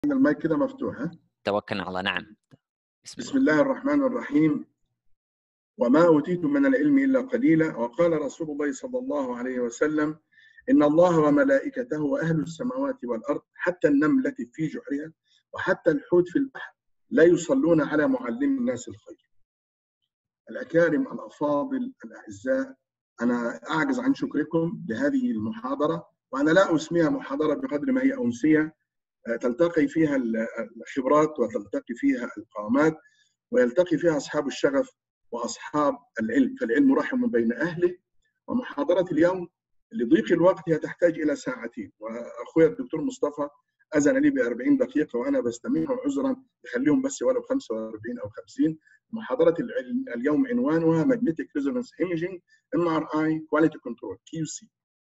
المايك كده مفتوح ها توكلنا على الله نعم بسم, بسم الله الرحمن الرحيم وما أوتيتم من العلم إلا قليلا وقال رسول الله صلى الله عليه وسلم إن الله وملائكته وأهل السماوات والأرض حتى النملة في جحرها وحتى الحوت في البحر لا يصلون على معلم الناس الخير الأكارم الأفاضل الأعزاء أنا أعجز عن شكركم لهذه المحاضرة وأنا لا أسميها محاضرة بقدر ما هي أمسية تلتقي فيها الخبرات وتلتقي فيها القامات ويلتقي فيها أصحاب الشغف وأصحاب العلم فالعلم رحم بين أهله ومحاضرة اليوم لضيق الوقت هي تحتاج إلى ساعتين وأخوي الدكتور مصطفى أذن لي ب 40 دقيقة وأنا بستمعهم عذرا يخليهم بس ولو 45 أو 50 محاضرة اليوم عنوانها Magnetic Resonance Imaging MRI Quality Control QC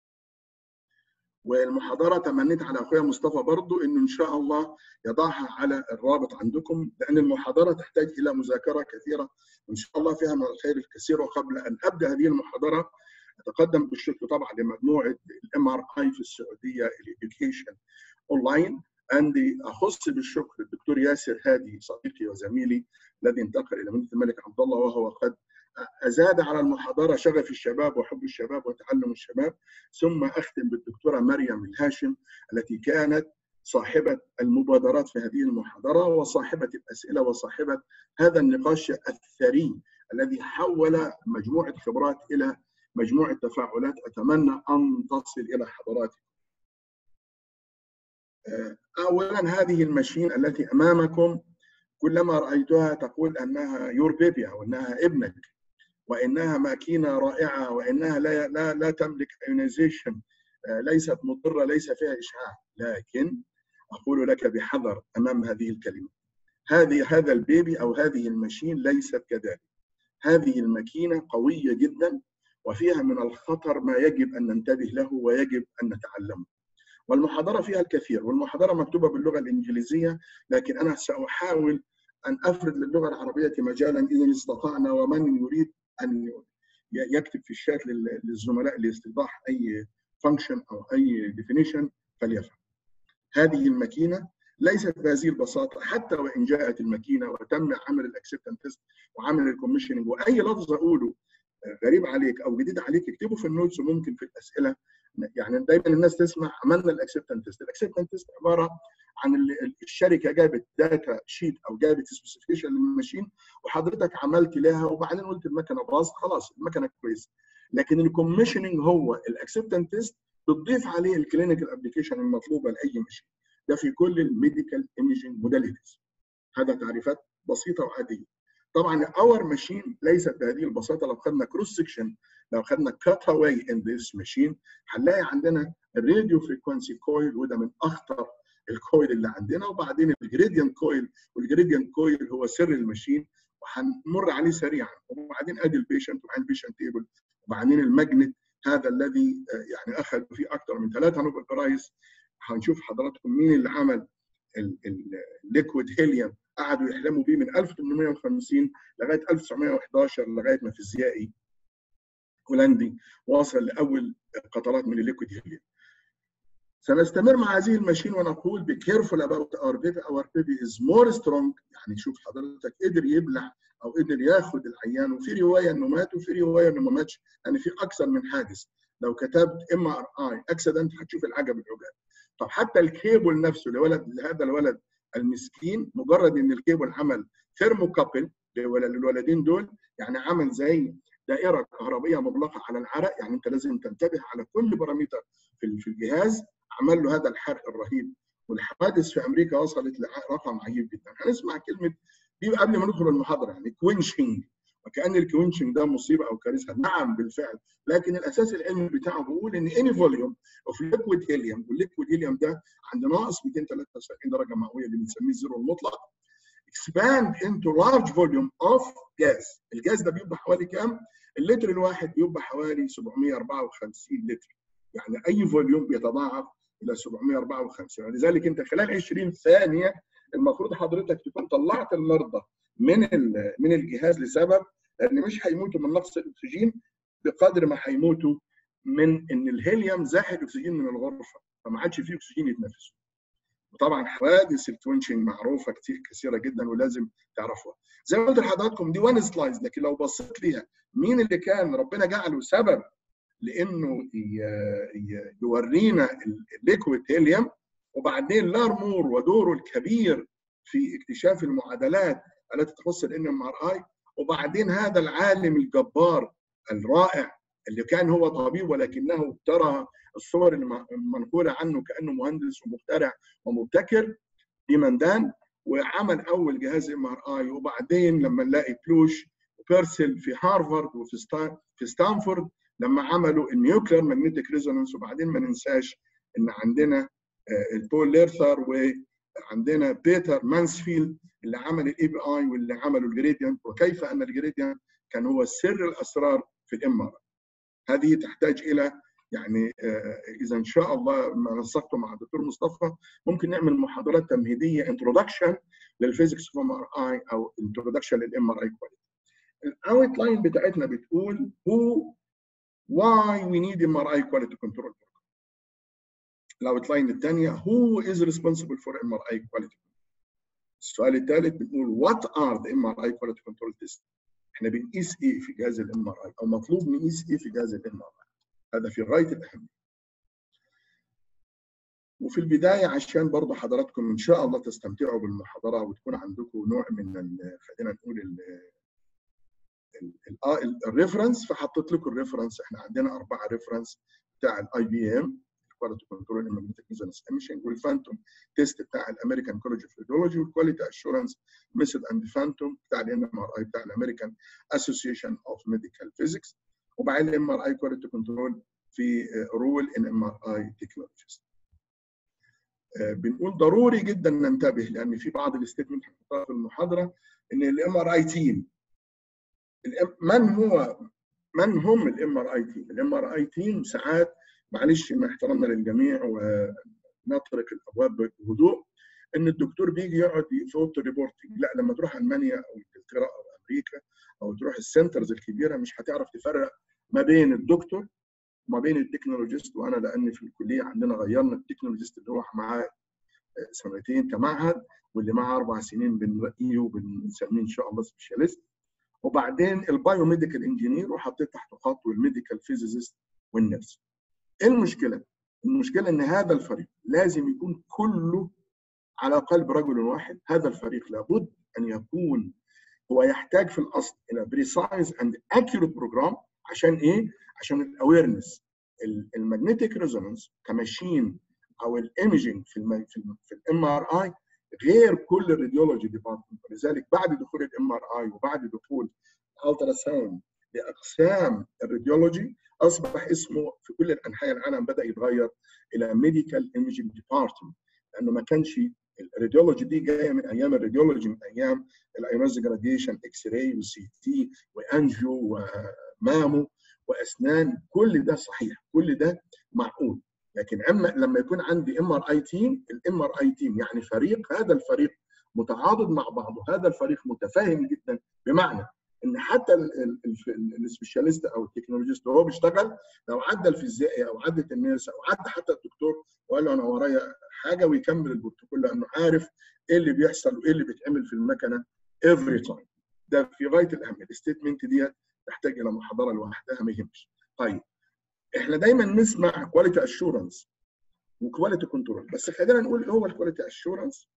والمحاضره تمنيت على اخويا مصطفى برضو انه ان شاء الله يضعها على الرابط عندكم لان المحاضره تحتاج الى مذاكره كثيره وان شاء الله فيها من الخير الكثير وقبل ان ابدا هذه المحاضره اتقدم بالشكر طبعا لمجموعه الام ار اي في السعوديه الاديوكيشن اونلاين عندي اخص بالشكر الدكتور ياسر هادي صديقي وزميلي الذي انتقل الى مدينه الملك عبد الله وهو قد أزاد على المحاضرة شغف الشباب وحب الشباب وتعلم الشباب ثم أختم بالدكتورة مريم الهاشم التي كانت صاحبة المبادرات في هذه المحاضرة وصاحبة الأسئلة وصاحبة هذا النقاش الثري الذي حول مجموعة خبرات إلى مجموعة تفاعلات أتمنى أن تصل إلى حضراتكم أولا هذه المشين التي أمامكم كلما رأيتها تقول أنها يور بيبي أو أنها ابنك وانها ماكينه رائعه وانها لا لا لا تملك ايونيزيشن ليست مضره ليس فيها اشعاع لكن اقول لك بحذر امام هذه الكلمه هذه هذا البيبي او هذه الماشين ليست كذلك هذه الماكينه قويه جدا وفيها من الخطر ما يجب ان ننتبه له ويجب ان نتعلمه والمحاضره فيها الكثير والمحاضره مكتوبه باللغه الانجليزيه لكن انا ساحاول ان افرد للغه العربيه مجالا اذا استطعنا ومن يريد ان يكتب في الشات للزملاء لاستيضاح اي فانكشن او اي ديفينيشن فليفعل. هذه الماكينه ليست بهذه البساطه حتى وان جاءت الماكينه وتم عمل الاكسبتنس تيست وعمل الكوميشننج واي لفظ اقوله غريب عليك او جديد عليك اكتبه في النوتس وممكن في الاسئله يعني دايما الناس تسمع عملنا الاكسبتنس تيست، الاكسبتنس تيست عباره عن الشركه جابت داتا شيت او جابت سبيسيفيكيشن للماشين وحضرتك عملت لها وبعدين قلت المكنه باظت خلاص المكنه كويسه لكن الكوميشننج هو الاكسبتنس تيست بتضيف عليه الكلينيكال ابلكيشن المطلوبه لاي ماشين ده في كل الميديكال ايميجنج موداليتيز هذا تعريفات بسيطه وعاديه طبعا اور ماشين ليست بهذه البساطه لو خدنا كروس سكشن لو خدنا كات اواي ان ذيس ماشين هنلاقي عندنا الراديو فريكونسي كويل وده من اخطر الكويل اللي عندنا وبعدين الجريدينت كويل والجريدينت كويل هو سر الماشين وهنمر عليه سريعا وبعدين ادي البيشنت وبعدين البيشنت تيبل وبعدين الماجنت هذا الذي يعني اخذ فيه اكثر من ثلاثه نوبل برايز هنشوف حضراتكم مين اللي عمل الليكويد هيليوم قعدوا يحلموا بيه من 1850 لغايه 1911 لغايه ما فيزيائي هولندي وصل لاول قطرات من الليكويد هيليوم. سنستمر مع هذه الماشين ونقول be careful about our baby our baby is more strong يعني شوف حضرتك قدر يبلع او قدر ياخد العيان وفي روايه انه مات وفي روايه انه ما ماتش يعني في اكثر من حادث لو كتبت ام ار اي اكسيدنت هتشوف العجب العجاب طب حتى الكيبل نفسه لولد لهذا الولد المسكين مجرد ان الكيبل عمل ثيرمو كابل للولدين دول يعني عمل زي دائره كهربيه مغلقه على العرق يعني انت لازم تنتبه على كل بارامتر في الجهاز عمل له هذا الحرق الرهيب والحوادث في امريكا وصلت لرقم عجيب جدا هنسمع كلمه دي قبل ما ندخل المحاضره يعني كوينشنج وكان الكوينشنج ده مصيبه او كارثه نعم بالفعل لكن الاساس العلمي بتاعه بيقول ان اني فوليوم اوف ليكويد هيليوم والليكويد هيليوم ده عند ناقص 273 درجه مئويه اللي بنسميه الزيرو المطلق expand into large volume of gas الجاز ده بيبقى حوالي كام؟ اللتر الواحد بيبقى حوالي 754 لتر يعني اي فوليوم بيتضاعف الى 754 ولذلك انت خلال 20 ثانيه المفروض حضرتك تكون طلعت المرضى من من الجهاز لسبب لان مش هيموتوا من نقص الاكسجين بقدر ما هيموتوا من ان الهيليوم زاحف الاكسجين من الغرفه فما عادش فيه اكسجين يتنفسوا. وطبعا حوادث التوينشنج معروفه كتير كثيره جدا ولازم تعرفوها زي ما قلت لحضراتكم دي وان سلايز لكن لو بصيت ليها مين اللي كان ربنا جعله سبب لانه يورينا الليكويد هيليوم وبعدين لارمور ودوره الكبير في اكتشاف المعادلات التي تخص الان ام ار اي وبعدين هذا العالم الجبار الرائع اللي كان هو طبيب ولكنه ترى الصور المنقوله عنه كانه مهندس ومخترع ومبتكر ديماندان وعمل اول جهاز ام ار اي وبعدين لما نلاقي بلوش وبيرسل في هارفارد وفي في ستانفورد لما عملوا النيوكلير ماجنتيك ريزونانس وبعدين ما ننساش ان عندنا البول ليرثر وعندنا بيتر مانسفيلد اللي عمل الاي بي اي واللي عملوا الجريدينت وكيف ان الجريدينت كان هو سر الاسرار في الام ار هذه تحتاج الى يعني اذا ان شاء الله ما نسقته مع الدكتور مصطفى ممكن نعمل محاضرات تمهيديه انتروداكشن للفيزيكس اوف ام ار اي او انتروداكشن للام ار اي كواليتي الاوت لاين بتاعتنا بتقول هو why we need MRI quality control program. الاوت لاين الثانيه who is responsible for MRI quality السؤال الثالث بنقول what are the MRI quality control tests احنا بنقيس ايه في جهاز الام ار اي او مطلوب نقيس ايه في جهاز الام ار اي هذا في غايه الاهميه وفي البدايه عشان برضه حضراتكم ان شاء الله تستمتعوا بالمحاضره وتكون عندكم نوع من خلينا نقول الريفرنس فحطيت لكم الريفرنس احنا عندنا اربعه ريفرنس بتاع الاي بي ام كواليتي كنترول ماجنتيك ريزونانس ايميشن والفانتوم تيست بتاع الامريكان كولج اوف راديولوجي والكواليتي اشورنس ميثود اند فانتوم بتاع الان ام ار اي بتاع الامريكان اسوسيشن اوف ميديكال فيزيكس وبعدين الام ار اي كواليتي كنترول في رول ان ام ار اي تكنولوجيز بنقول ضروري جدا ننتبه لان في بعض الستيتمنت هنحطها في المحاضره ان الام ار اي تيم من هو من هم الام ار اي تيم؟ الام ار اي تيم ساعات معلش مع احترامنا للجميع ونطرق الابواب بهدوء ان الدكتور بيجي يقعد في اوضه الريبورتنج لا لما تروح المانيا او انجلترا او امريكا او تروح السنترز الكبيره مش هتعرف تفرق ما بين الدكتور وما بين التكنولوجيست وانا لان في الكليه عندنا غيرنا التكنولوجيست اللي هو معاه سنتين كمعهد واللي معاه اربع سنين بنرقيه وبنسميه ان شاء الله سبيشاليست وبعدين البايوميديكال انجينير وحطيت تحت خط والميديكال فيزيست والنيرس. ايه المشكله؟ المشكله ان هذا الفريق لازم يكون كله على قلب رجل واحد، هذا الفريق لابد ان يكون هو يحتاج في الاصل الى بريسايز اند اكيوريت بروجرام عشان ايه؟ عشان الاويرنس المagnetic ريزونانس كماشين او الايمجنج في الم في الام ار اي غير كل الراديولوجي ديبارتمنت ولذلك بعد دخول الام ار اي وبعد دخول الالترا ساوند لاقسام الراديولوجي اصبح اسمه في كل انحاء العالم بدا يتغير الى ميديكال ايمجنج ديبارتمنت لانه ما كانش الراديولوجي دي جايه من ايام الراديولوجي من ايام الايونز جراديشن اكس راي والسي تي وانجيو ومامو واسنان كل ده صحيح كل ده معقول لكن اما لما يكون عندي ام ار اي تيم الام ار اي تيم يعني فريق هذا الفريق متعاضد مع بعضه هذا الفريق متفاهم جدا بمعنى ان حتى السبيشاليست او التكنولوجيست وهو بيشتغل لو عدى الفيزيائي او عدت النيرس او عدى حتى الدكتور وقال له انا ورايا حاجه ويكمل البروتوكول لانه عارف ايه اللي بيحصل وايه اللي بيتعمل في المكنه افري تايم ده في غايه الاهميه الستيتمنت ديت تحتاج الى محاضره لوحدها ما يهمش طيب احنا دايما نسمع كواليتي اشورنس وكواليتي كنترول بس خلينا نقول ايه هو الكواليتي اشورنس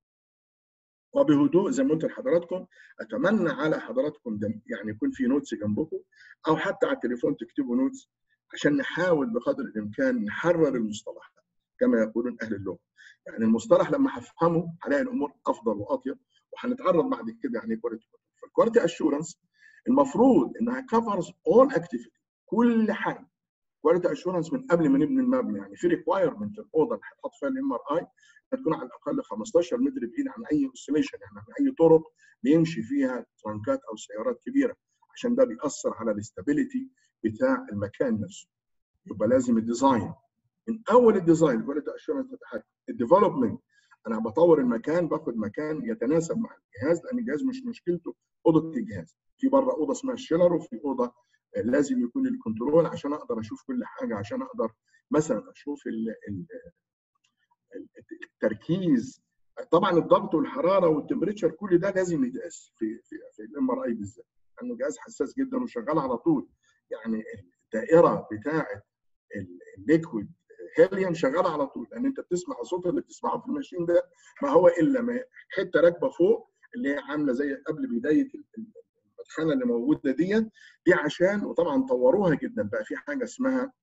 وبهدوء زي ما قلت لحضراتكم اتمنى على حضراتكم يعني يكون في نوتس جنبكم او حتى على التليفون تكتبوا نوتس عشان نحاول بقدر الامكان نحرر المصطلح كما يقولون اهل اللغه يعني المصطلح لما هفهمه هلاقي الامور افضل واطيب وهنتعرض بعد كده يعني كواليتي كنترول فالكواليتي اشورنس المفروض انها كفرز اول اكتيفيتي كل حاجه كواليتي اشورنس من قبل ما نبني المبنى يعني في ريكوايرمنت الاوضه اللي هتحط فيها الام ار اي تكون على الاقل 15 متر بعيد عن اي اوسيليشن يعني عن اي طرق بيمشي فيها ترانكات او سيارات كبيره عشان ده بيأثر على الاستابيليتي بتاع المكان نفسه يبقى لازم الديزاين من اول الديزاين كواليتي اشورنس تتحكم الديفلوبمنت انا بطور المكان باخد مكان يتناسب مع الجهاز لان الجهاز مش مشكلته اوضه الجهاز في بره اوضه اسمها الشيلر وفي اوضه لازم يكون الكنترول عشان اقدر اشوف كل حاجه عشان اقدر مثلا اشوف ال ال التركيز طبعا الضغط والحراره والتمبريتشر كل ده لازم يتقاس في في في الام ار اي بالذات لانه جهاز حساس جدا وشغال على طول يعني الدائره بتاعه الليكويد هيليوم شغاله على طول لان انت بتسمع الصوت اللي بتسمعه في الماشين ده ما هو الا حته راكبه فوق اللي هي عامله زي قبل بدايه المدخنه اللي موجوده ديت دي عشان وطبعا طوروها جدا بقى في حاجه اسمها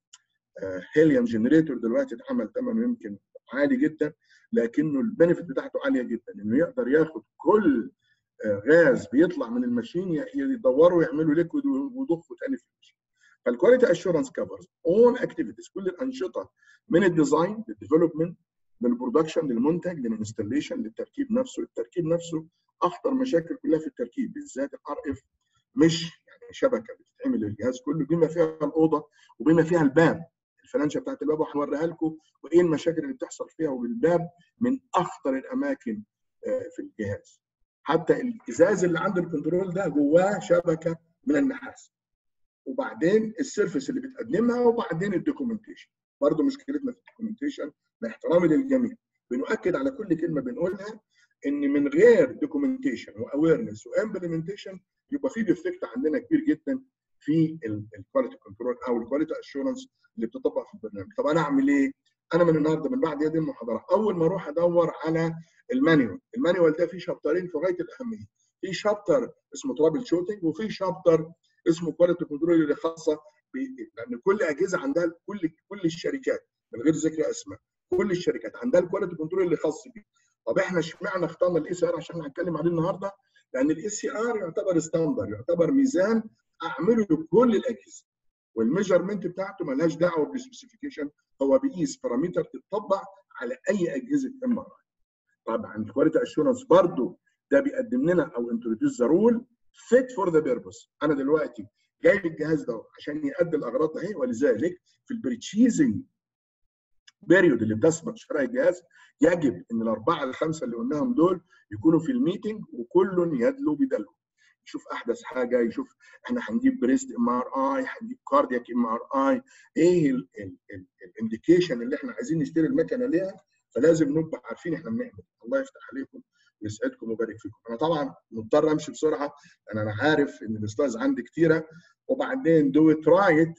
هيليوم جنريتور دلوقتي اتعمل ثمنه يمكن عالي جدا لكنه البنفيت بتاعته عاليه جدا انه يقدر ياخد كل غاز بيطلع من الماشين يدوروا ويعملوا ليكويد ويضخوا تاني في الماشين فالكواليتي اشورنس كفرز اون اكتيفيتيز كل الانشطه من الديزاين للديفلوبمنت للبرودكشن للمنتج للانستليشن للتركيب نفسه التركيب نفسه اخطر مشاكل كلها في التركيب بالذات الار اف مش يعني شبكه بتتعمل للجهاز كله بما فيها الاوضه وبما فيها الباب الفلانشه بتاعت الباب وهوريها لكم وايه المشاكل اللي بتحصل فيها وبالباب من اخطر الاماكن في الجهاز حتى الازاز اللي عند الكنترول ده جواه شبكه من النحاس وبعدين السيرفيس اللي بتقدمها وبعدين الدوكيومنتيشن برضه مشكلتنا في الدوكيومنتيشن مع احترامي للجميع بنؤكد على كل كلمه بنقولها ان من غير دوكيومنتيشن واويرنس وامبلمنتيشن يبقى في ديفكت عندنا كبير جدا في الكواليتي كنترول او الكواليتي اشورنس اللي بتطبق في البرنامج طب انا اعمل ايه انا من النهارده من بعد هذه المحاضره اول ما اروح ادور على المانيوال المانيوال ده فيه شابترين في غايه الاهميه في شابتر اسمه ترابل شوتنج وفي شابتر اسمه كواليتي كنترول اللي خاصه لان كل اجهزه عندها كل كل الشركات من غير ذكر اسماء كل الشركات عندها الكواليتي كنترول اللي خاص بيه طب احنا اشمعنى اخترنا الاي سي ار عشان هنتكلم عليه النهارده لان الاي سي ار يعتبر ستاندر يعتبر ميزان اعمله لكل الاجهزه والميجرمنت بتاعته ملهاش دعوه بالسبيسيفيكيشن هو بيقيس بارامتر تتطبق على اي اجهزه ام ار اي طبعا الكواليتي اشورنس برضه ده بيقدم لنا او انتروديوس ذا رول فيت فور ذا بيربس انا دلوقتي جايب الجهاز ده عشان يؤدي الاغراض اهي ولذلك في البريتشيزنج بيريود اللي بتسبق شراء الجهاز يجب ان الاربعه الخمسه اللي قلناهم دول يكونوا في الميتنج وكل يدلو بدلو يشوف احدث حاجه يشوف احنا هنجيب بريست ام ار اي هنجيب كاردياك ام ار اي ايه الانديكيشن اللي احنا عايزين نشتري المكنه ليها فلازم نبقى عارفين احنا بنعمل الله يفتح عليكم ويسعدكم ويبارك فيكم انا طبعا مضطر امشي بسرعه لان انا عارف ان السلايدز عندي كتيره وبعدين دو ات رايت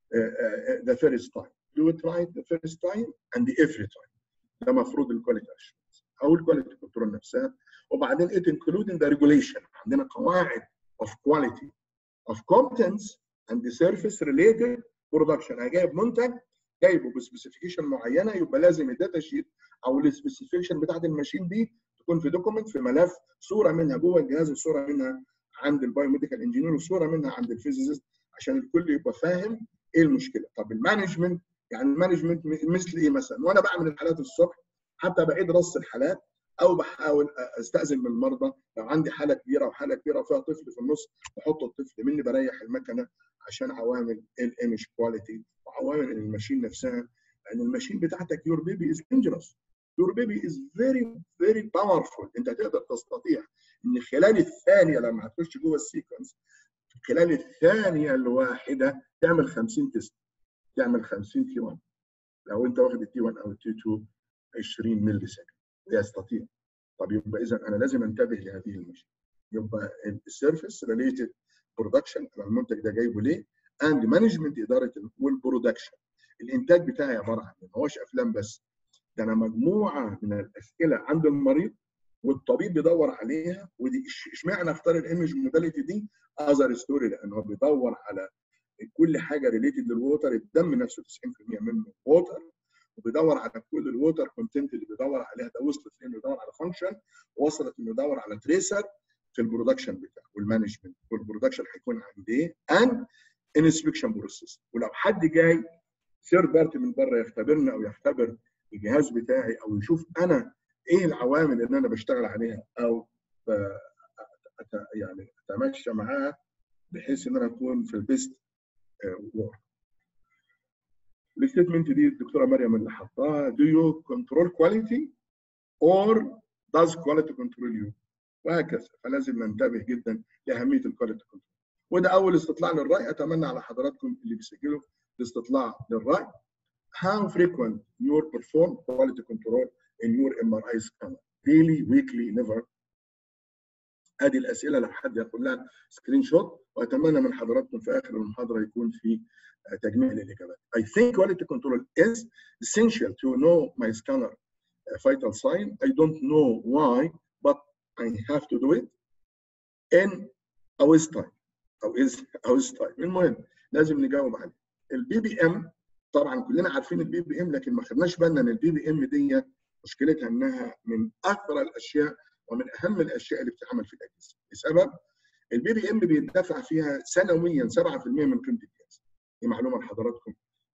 ذا فيرست تايم do it right the first time and every time ده المفروض الكواليتي اشورنس او الكواليتي كنترول نفسها وبعدين it including the regulation عندنا قواعد of quality of competence and the service related production انا جايب منتج جايبه بسبيسيفيكيشن معينه يبقى لازم الداتا شيت او السبيسيفيكيشن بتاعت الماشين دي تكون في دوكيمنت في ملف صوره منها جوه الجهاز وصوره منها عند البايوميديكال انجينير وصوره منها عند الفيزيست عشان الكل يبقى فاهم ايه المشكله طب المانجمنت يعني المانجمنت مثل ايه مثلا وانا بعمل الحالات الصبح حتى بعيد رص الحالات او بحاول استاذن من المرضى لو عندي حاله كبيره وحاله كبيره وفيها طفل في النص بحط الطفل مني بريح المكنه عشان عوامل الايمج كواليتي وعوامل الماشين نفسها لان الماشين بتاعتك يور بيبي از دينجرس يور بيبي از فيري فيري باورفول انت تقدر تستطيع ان خلال الثانيه لما هتخش جوه السيكونس خلال الثانيه الواحده تعمل 50 تيست تعمل 50 تي 1 لو انت واخد التي 1 او التي 2 20 مللي سكند يستطيع طب يبقى اذا انا لازم انتبه لهذه المشكله يبقى السيرفيس ريليتد برودكشن انا المنتج ده جايبه ليه اند مانجمنت اداره والبرودكشن الانتاج بتاعي عباره عن ما هوش افلام بس ده انا مجموعه من الاسئله عند المريض والطبيب بيدور عليها ودي اشمعنى اختار الايمج موداليتي دي اذر ستوري لانه بيدور على كل حاجه ريليتد للووتر الدم نفسه 90% منه ووتر وبيدور على كل الووتر كونتنت اللي بيدور عليها ده وصلت لانه بيدور على فانكشن وصلت انه يدور على تريسر في البرودكشن بتاعه والمانجمنت والبرودكشن هيكون عند ايه؟ اند انسبكشن بروسيس ولو حد جاي ثيرد بارتي من بره يختبرنا او يختبر الجهاز بتاعي او يشوف انا ايه العوامل اللي انا بشتغل عليها او يعني اتمشى معاها بحيث ان انا اكون في البيست وورك الستيتمنت دي الدكتوره مريم اللي حطاها do you control quality or does quality control you وهكذا فلازم ننتبه جدا لاهميه الكواليتي كنترول وده اول استطلاع للراي اتمنى على حضراتكم اللي بيسجلوا الاستطلاع للراي how frequent you perform quality control in your MRI scanner daily weekly never ادي الاسئله لو حد ياخد لها سكرين شوت واتمنى من حضراتكم في اخر المحاضره يكون في تجميع للاجابات. I think quality control is essential to know my scanner vital sign. I don't know why, but I have to do it in a waste time. او is a waste time. المهم لازم نجاوب عليه. البي بي ام طبعا كلنا عارفين البي بي ام لكن ما خدناش بالنا ان البي بي ام دي مشكلتها انها من اكثر الاشياء ومن اهم الاشياء اللي بتتعمل في الاجهزه لسبب البي بي ام بيدفع فيها سنويا 7% من قيمه الجهاز دي معلومه لحضراتكم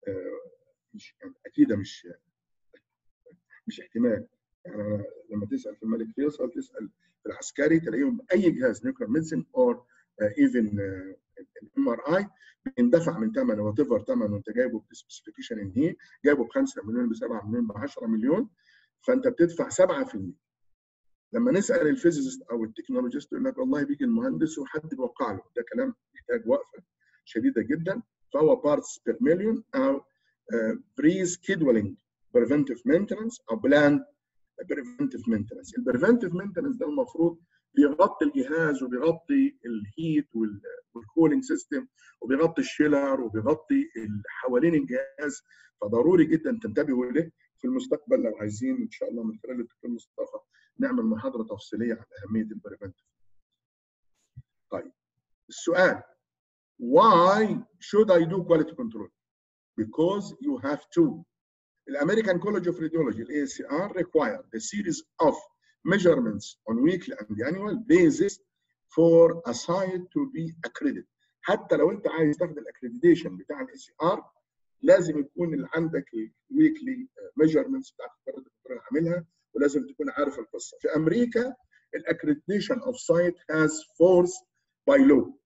مش يعني اكيد مش مش احتمال يعني لما تسال في الملك فيصل تسال في العسكري تلاقيهم اي جهاز نيوكلير ميديسن اور ايفن الام ار اي بيندفع من ثمنه وات ايفر ثمنه انت جايبه بسبيسيفيكيشن ان هي جايبه ب 5 مليون ب 7 مليون ب 10 مليون فانت بتدفع 7% لما نسال الفيزيست او التكنولوجيست يقول لك والله بيجي المهندس وحد بيوقع له ده كلام محتاج وقفه شديده جدا فهو بارتس بير مليون او بري سكيدولينج بريفنتيف مينتنس او بلان بريفنتيف مينتنس البريفنتيف مينتنس ده المفروض بيغطي الجهاز وبيغطي الهيت والكولينج سيستم وبيغطي الشيلر وبيغطي حوالين الجهاز فضروري جدا تنتبهوا له في المستقبل لو عايزين ان شاء الله من خلال الدكتور مصطفى نعمل محاضره تفصيليه عن اهميه البريفنتيف. طيب السؤال why should I do quality control? Because you have to. The American College of Radiology, ACR, require a series of measurements on weekly and annual basis for a site to be accredited. حتى لو انت عايز تاخد الاكريديشن بتاع الاي سي ار لازم يكون اللي عندك الويكلي ميجرمنتس بتاعت الكواليتي كنترول عاملها ولازم تكون عارف القصه. في امريكا الاكريديشن اوف سايت هاز فورس باي لو.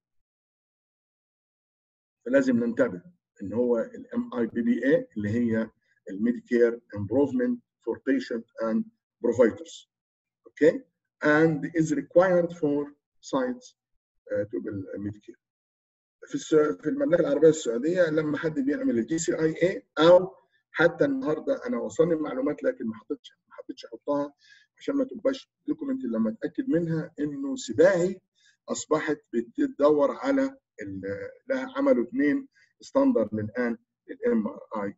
فلازم ننتبه ان هو الام اي بي بي اي اللي هي الميديكير امبروفمنت فور بيشنت اند بروفايدرز. اوكي؟ and is required for sites uh, to be Medicare. في في المملكه العربيه السعوديه لما حد بيعمل الجي سي اي اي او حتى النهارده انا وصلني المعلومات لكن ما حطيتش ما حبيتش احطها عشان ما تبقاش دوكيمنت لما اتاكد منها انه سباهي اصبحت بتدور على لها عملوا اثنين ستاندرد الان للام ار اي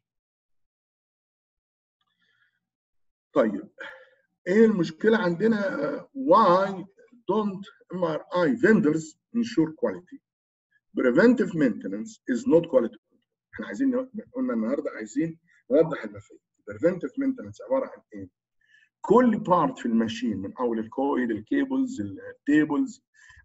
طيب ايه المشكله عندنا why don't MRI vendors ensure quality preventive maintenance is not quality احنا عايزين قلنا النهارده عايزين نوضح المفاهيم preventive maintenance عباره عن ايه كل بارت في الماشين من اول الكويل الكيبلز التيبلز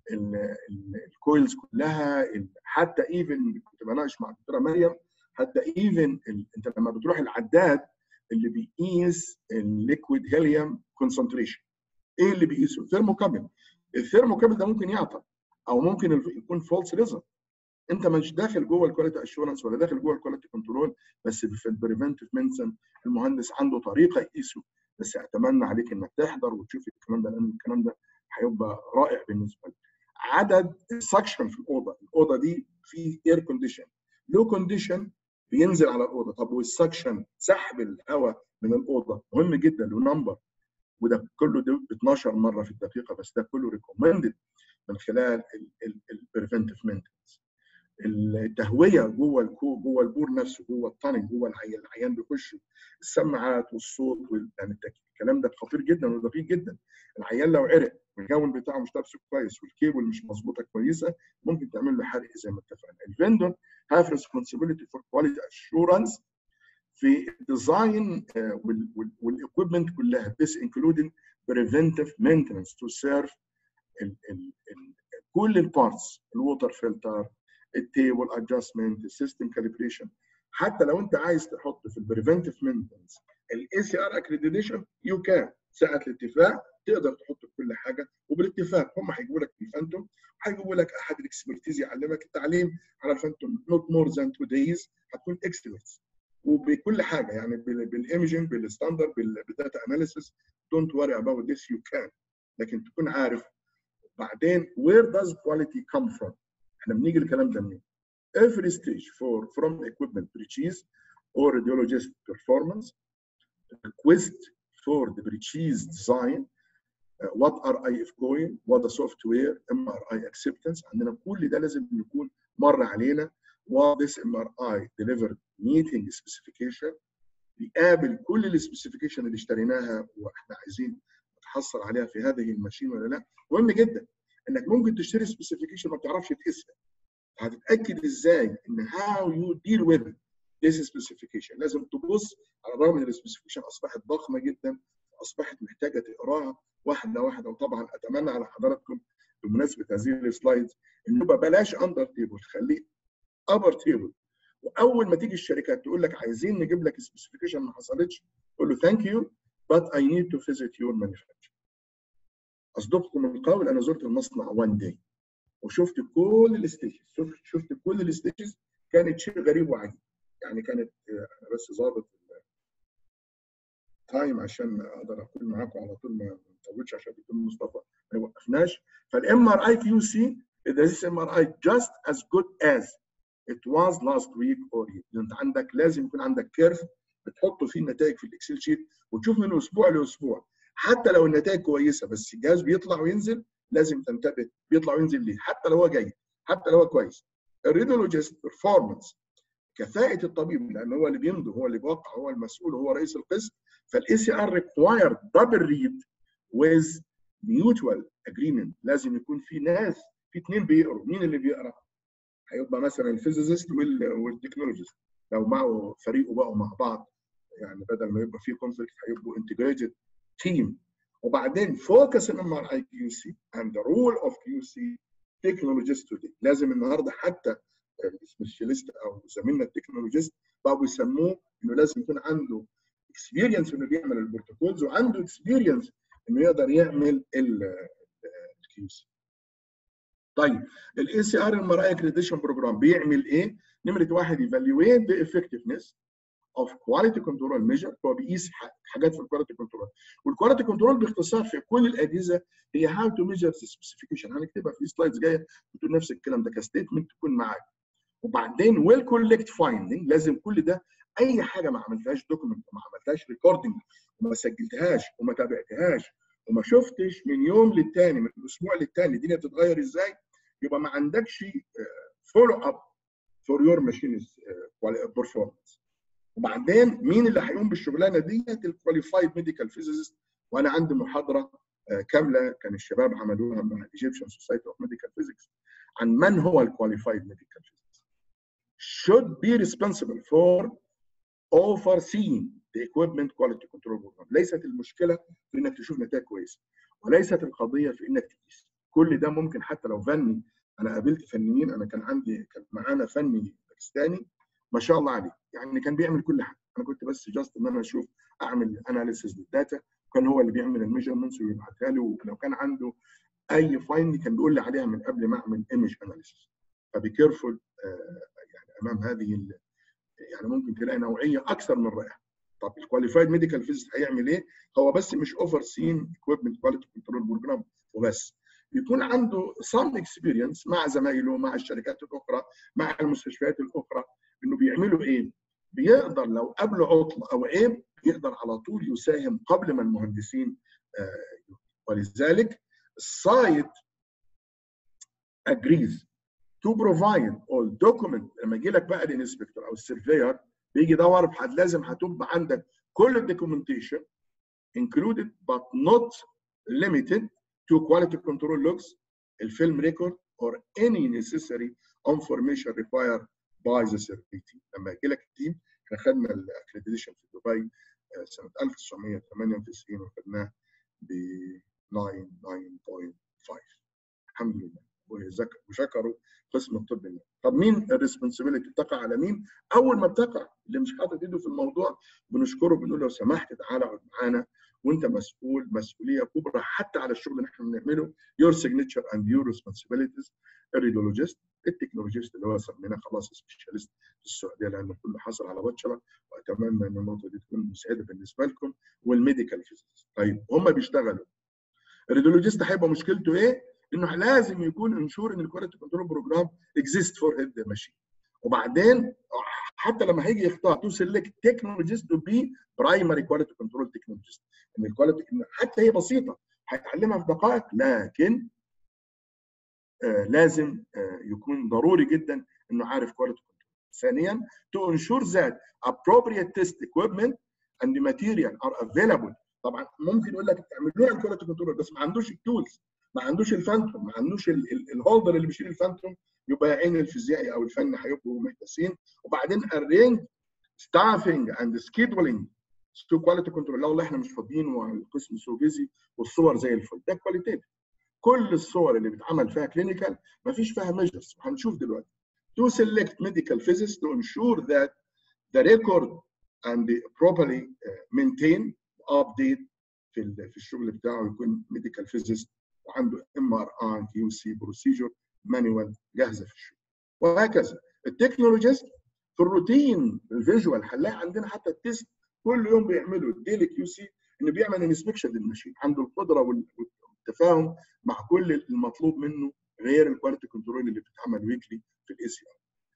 الكويلز كلها حتى ايفن كنت بناقش مع الدكتوره مريم حتى ايفن انت لما بتروح العداد اللي بيقيس الليكويد هيليوم كونسنتريشن ايه اللي بيقيسه؟ ثيرموكابل الثيرموكابل ده ممكن يعطل او ممكن يكون فولس ريزلت انت مش داخل جوه الكواليتي اشورنس ولا داخل جوه الكواليتي كنترول بس في البريفنتيف مينسن المهندس عنده طريقه يقيسه بس اتمنى عليك انك تحضر وتشوف الكلام ده لان الكلام ده هيبقى رائع بالنسبه لك. عدد السكشن في الاوضه، الاوضه دي في اير كونديشن لو كونديشن بينزل على الاوضه طب والسكشن سحب الهواء من الاوضه مهم جدا له نمبر وده كله ده ب 12 مره في الدقيقه بس ده كله ريكومندد من خلال البريفنتيف مينتنس التهويه جوه الكو جوه البور نفسه جوه الطنج جوه العيان العيان بيخش السماعات والصوت وال... يعني الكلام ده خطير جدا ودقيق جدا العيان لو عرق والجون بتاعه مش لابسه كويس والكيبل مش مظبوطه كويسه ممكن تعمل له حرق زي ما اتفقنا الفندور هاف ريسبونسبيلتي فور كواليتي اشورنس في الديزاين والاكويبمنت كلها this including preventive maintenance to serve ال ال ال كل البارتس الووتر فلتر التيبل ادجستمنت السيستم كاليبريشن حتى لو انت عايز تحط في البريفنتيف مينتنس الاي سي ار اكريديشن يو كان ساعه الاتفاق تقدر تحط كل حاجه وبالاتفاق هم هيجيبوا لك الفانتوم هيجيبوا لك احد الاكسبرتيز يعلمك التعليم على الفانتوم نوت مور ذان تو دايز هتكون اكسبرتس وبكل حاجه يعني بالايمجنج بالستاندرد بالداتا اناليسيس دونت وري اباوت ذس يو كان لكن تكون عارف بعدين where does quality come from احنا بنيجي الكلام ده منين every stage for from equipment purchase or radiologist performance request for the precise design what are IF coin what the software MRI acceptance عندنا كل ده لازم يكون مر علينا what this MRI delivered meeting specification بيقابل كل السبيسيفيكيشن اللي اشتريناها واحنا عايزين نتحصل عليها في هذه الماشين ولا لا مهم جدا انك ممكن تشتري سبيسيفيكيشن ما بتعرفش تقيسها هتتاكد ازاي ان how you deal with this specification لازم تبص على الرغم ان السبيسيفيكيشن اصبحت ضخمه جدا اصبحت محتاجه تقراها واحده واحده وطبعا اتمنى على حضراتكم بمناسبه هذه السلايدز انه يبقى بلاش اندر تيبل خليه ابر تيبل واول ما تيجي الشركات تقول لك عايزين نجيب لك سبيسيفيكيشن ما حصلتش تقول له ثانك يو but I need to visit your manufacturer. اصدقكم القول انا زرت المصنع وان داي وشفت كل الستيجز شفت شفت كل الستيجز كانت شيء غريب وعجيب يعني كانت انا بس ظابط تايم عشان اقدر اكون معاكم على طول ما نطولش عشان دكتور مصطفى ما يوقفناش فالام ار اي كيو سي this MRI just as good as it was last week or year. انت عندك لازم يكون عندك كيرف بتحط فيه النتائج في الاكسل شيت وتشوف من اسبوع لاسبوع حتى لو النتائج كويسه بس الجهاز بيطلع وينزل لازم تنتبه بيطلع وينزل ليه حتى لو هو جيد حتى لو هو كويس الريدولوجيست بيرفورمانس كفاءه الطبيب لان هو اللي بيمضي هو اللي بيوقع هو المسؤول هو رئيس القسم فالاي سي ار ريكوايرد دبل ريد ويز ميوتوال اجريمنت لازم يكون في ناس في اثنين بيقروا مين اللي بيقرا؟ هيبقى مثلا الفيزيست والتكنولوجيست لو معه فريقه بقوا مع بعض يعني بدل ما يبقى في كونفليكت هيبقوا انتجريتد تيم وبعدين فوكس ان ام ار اي كيو سي اند ذا رول اوف كيو سي تكنولوجيست توداي لازم النهارده حتى السبيشاليست او زميلنا التكنولوجيست بقوا بيسموه انه لازم يكون عنده اكسبيرينس انه بيعمل البروتوكولز وعنده اكسبيرينس انه يقدر يعمل الكيو سي طيب الاي سي ار ام ار اي اكريديشن بروجرام بيعمل ايه؟ نمره واحد ايفالويت ذا افكتفنس اوف كواليتي كنترول ميجر هو بيقيس حاجات في الكواليتي كنترول والكواليتي كنترول باختصار في كل الاجهزه هي هاو تو ميجر سبيسيفيكيشن هنكتبها في سلايدز جايه بتقول نفس الكلام ده كستيتمنت تكون معاك وبعدين ويل كولكت فايندنج لازم كل ده اي حاجه ما عملتهاش دوكيمنت وما عملتهاش ريكوردنج وما سجلتهاش وما تابعتهاش وما شفتش من يوم للتاني من الاسبوع للتاني الدنيا بتتغير ازاي يبقى ما عندكش فولو اب فور يور ماشين بيرفورمانس وبعدين مين اللي هيقوم بالشغلانه ديت الكواليفايد ميديكال فيزيست وانا عندي محاضره كامله كان الشباب عملوها مع الايجيبشن سوسايتي اوف ميديكال فيزيكس عن من هو الكواليفايد ميديكال فيزيست should be responsible for overseeing the equipment quality control program ليست المشكله في انك تشوف نتائج كويسه وليست القضيه في انك تقيس كل ده ممكن حتى لو فني انا قابلت فنيين انا كان عندي كان معانا فني باكستاني ما شاء الله عليه يعني كان بيعمل كل حاجه انا كنت بس جاست ان انا اشوف اعمل اناليسيس للداتا كان هو اللي بيعمل الميجرمنتس ويبعتها لي ولو كان عنده اي فايند كان بيقول لي عليها من قبل ما اعمل ايمج اناليسيس فبي كيرفول يعني امام هذه يعني ممكن تلاقي نوعيه اكثر من رائعه طب الكواليفايد ميديكال فيزيست هيعمل ايه؟ هو بس مش اوفر سين اكويبمنت كواليتي كنترول بروجرام وبس يكون عنده some experience مع زمايله مع الشركات الاخرى مع المستشفيات الاخرى انه بيعملوا ايه؟ بيقدر لو قابله عطل او عيب يقدر على طول يساهم قبل ما المهندسين آه ولذلك السايت agrees to provide all document لما يجي لك بقى الانسبكتور او السيرفير بيجي يدور لازم هتبقى عندك كل الدوكيومنتيشن included but not limited to quality control logs, الفيلم ريكورد or any necessary information required by the survey team. لما يجي لك التيم احنا خدنا الاكريديشن في دبي سنه 1998 وخدناه ب 99.5 الحمد لله وشكروا قسم الطب النفسي. طب مين الريسبونسبيلتي بتقع على مين؟ اول ما بتقع اللي مش حاطط ايده في الموضوع بنشكره بنقول لو سمحت تعالى اقعد معانا وانت مسؤول مسؤوليه كبرى حتى على الشغل اللي احنا بنعمله your signature and your responsibilities الريدولوجيست التكنولوجيست اللي هو سميناه خلاص سبيشاليست في السعوديه لانه كله حصل على باتشلر واتمنى ان النقطه دي تكون مسعده بالنسبه لكم والميديكال فيزيكس طيب هم بيشتغلوا الريدولوجيست هيبقى مشكلته ايه؟ انه لازم يكون انشور ان الكواليتي كنترول بروجرام اكزيست فور هيد ماشين وبعدين حتى لما هيجي يختار تو سيلكت تكنولوجيست تو بي برايمري كواليتي كنترول تكنولوجيست ان الكواليتي حتى هي بسيطه هيتعلمها في دقائق لكن آه لازم آه يكون ضروري جدا انه عارف كواليتي كنترول ثانيا to ensure that appropriate test equipment and material are available طبعا ممكن يقول لك تعملوا لنا كواليتي كنترول بس ما عندوش التولز ما عندوش الفانتوم ما عندوش الهولدر اللي بيشيل الفانتوم يبقى عين الفيزيائي او الفني هيبقوا محتاسين وبعدين arrange staffing and scheduling تو كواليتي كنترول لا والله احنا مش فاضيين والقسم سو بيزي والصور زي الفل ده كواليتيف كل الصور اللي بيتعمل فيها كلينيكال ما فيش فيها ميجرز هنشوف دلوقتي to select medical physicists to ensure that the record and the properly maintain update في في الشغل بتاعه يكون medical physicist وعنده ام ار اي كيو سي بروسيجر مانوال جاهزه في الشغل وهكذا التكنولوجيست في الروتين الفيجوال هنلاقي عندنا حتى التست كل يوم بيعملوا الديلي كيو سي انه بيعمل انسبكشن للماشين عنده القدره والتفاهم مع كل المطلوب منه غير الكواليتي كنترول اللي بتتعمل ويكلي في الاي سي ار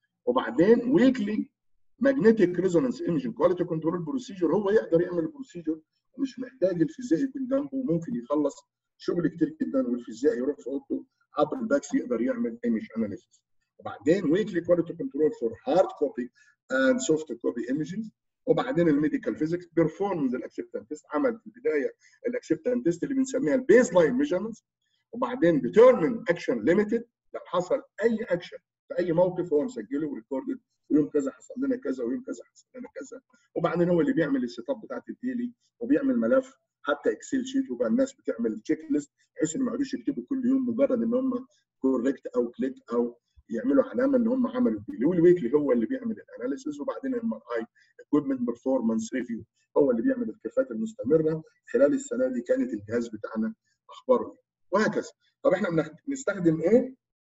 وبعدين ويكلي ماجنتيك ريزونانس ايمجنج كواليتي كنترول بروسيجر هو يقدر يعمل البروسيجر ومش محتاج الفيزيائي يكون جنبه وممكن يخلص شغل كتير جدا والفيزيائي يروح في اوضته عبر الباكس يقدر يعمل ايمج اناليسيس وبعدين ويكلي كواليتي كنترول فور هارد كوبي اند سوفت كوبي ايمجز وبعدين الميديكال فيزيكس بيرفورمنس الاكسبتنس تيست عمل في البدايه الاكسبتنس تيست اللي بنسميها البيز لاين ميجرمنتس وبعدين ديترمين اكشن ليميتد لو حصل اي اكشن في اي موقف هو مسجله وريكوردد ويوم كذا حصل لنا كذا ويوم كذا حصل لنا كذا وبعدين هو اللي بيعمل السيت اب بتاعت الديلي وبيعمل ملف حتى اكسل شيت وبقى الناس بتعمل تشيك ليست بحيث ان ما يقعدوش يكتبوا كل يوم مجرد ان هم كوريكت او كليك او يعملوا علامه ان هم عملوا الديلي والويكلي هو اللي بيعمل الاناليسيس وبعدين الام ار اي اكويبمنت بيرفورمانس ريفيو هو اللي بيعمل الكفاءات المستمره خلال السنه دي كانت الجهاز بتاعنا اخباره ايه وهكذا طب احنا بنستخدم ايه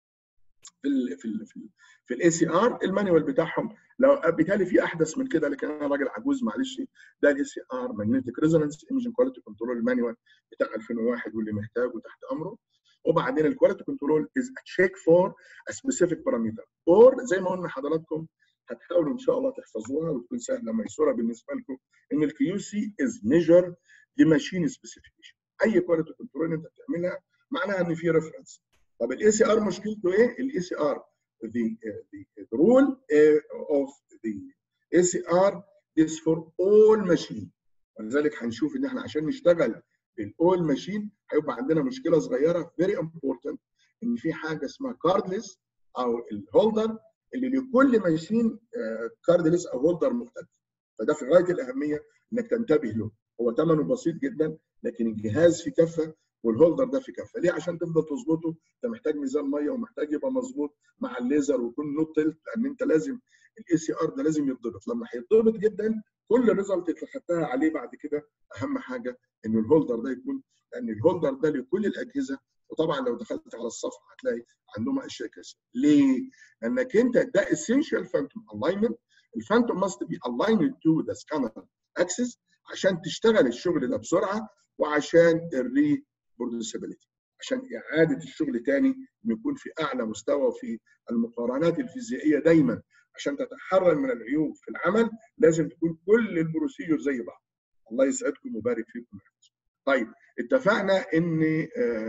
في ال في ال في, ال في الاي سي ار المانيوال بتاعهم لو بالتالي في احدث من كده لكن انا راجل عجوز معلش ده الاي سي ار ماجنتيك ريزونانس ايمجن كواليتي كنترول المانيوال بتاع 2001 واللي محتاجه تحت امره وبعدين الكواليتي كنترول از تشيك فور سبيسيفيك بارامتر اور زي ما قلنا حضراتكم هتحاولوا ان شاء الله تحفظوها وتكون سهله ميسوره بالنسبه لكم ان الكيو سي از ميجر لماشين سبيسيفيكيشن اي كواليتي كنترول انت بتعملها معناها ان في ريفرنس طب الاي سي ار مشكلته ايه؟ الاي سي ار the, the, the rule of the ACR is for all machine ولذلك هنشوف ان احنا عشان نشتغل بالاول ماشين هيبقى عندنا مشكله صغيره very important ان في حاجه اسمها كاردلس او الهولدر اللي لكل ماشين كاردلس او هولدر مختلف فده في غايه الاهميه انك تنتبه له هو ثمنه بسيط جدا لكن الجهاز في كفه والهولدر ده في كفه ليه عشان تفضل تظبطه انت محتاج ميزان ميه ومحتاج يبقى مظبوط مع الليزر ويكون نوت تلت لان انت لازم الاي سي ار ده لازم يتضبط لما هيتضبط جدا كل الريزلت اللي خدتها عليه بعد كده اهم حاجه ان الهولدر ده يكون لان الهولدر ده لكل الاجهزه وطبعا لو دخلت على الصفحه هتلاقي عندهم اشياء كثيره ليه؟ لانك انت ده essential phantom alignment الفانتوم must be aligned to the scanner axis عشان تشتغل الشغل ده بسرعه وعشان الري برودوسيبيليتي عشان اعاده الشغل تاني نكون في اعلى مستوى في المقارنات الفيزيائيه دايما عشان تتحرر من العيوب في العمل لازم تكون كل البروسيجر زي بعض الله يسعدكم ويبارك فيكم طيب اتفقنا ان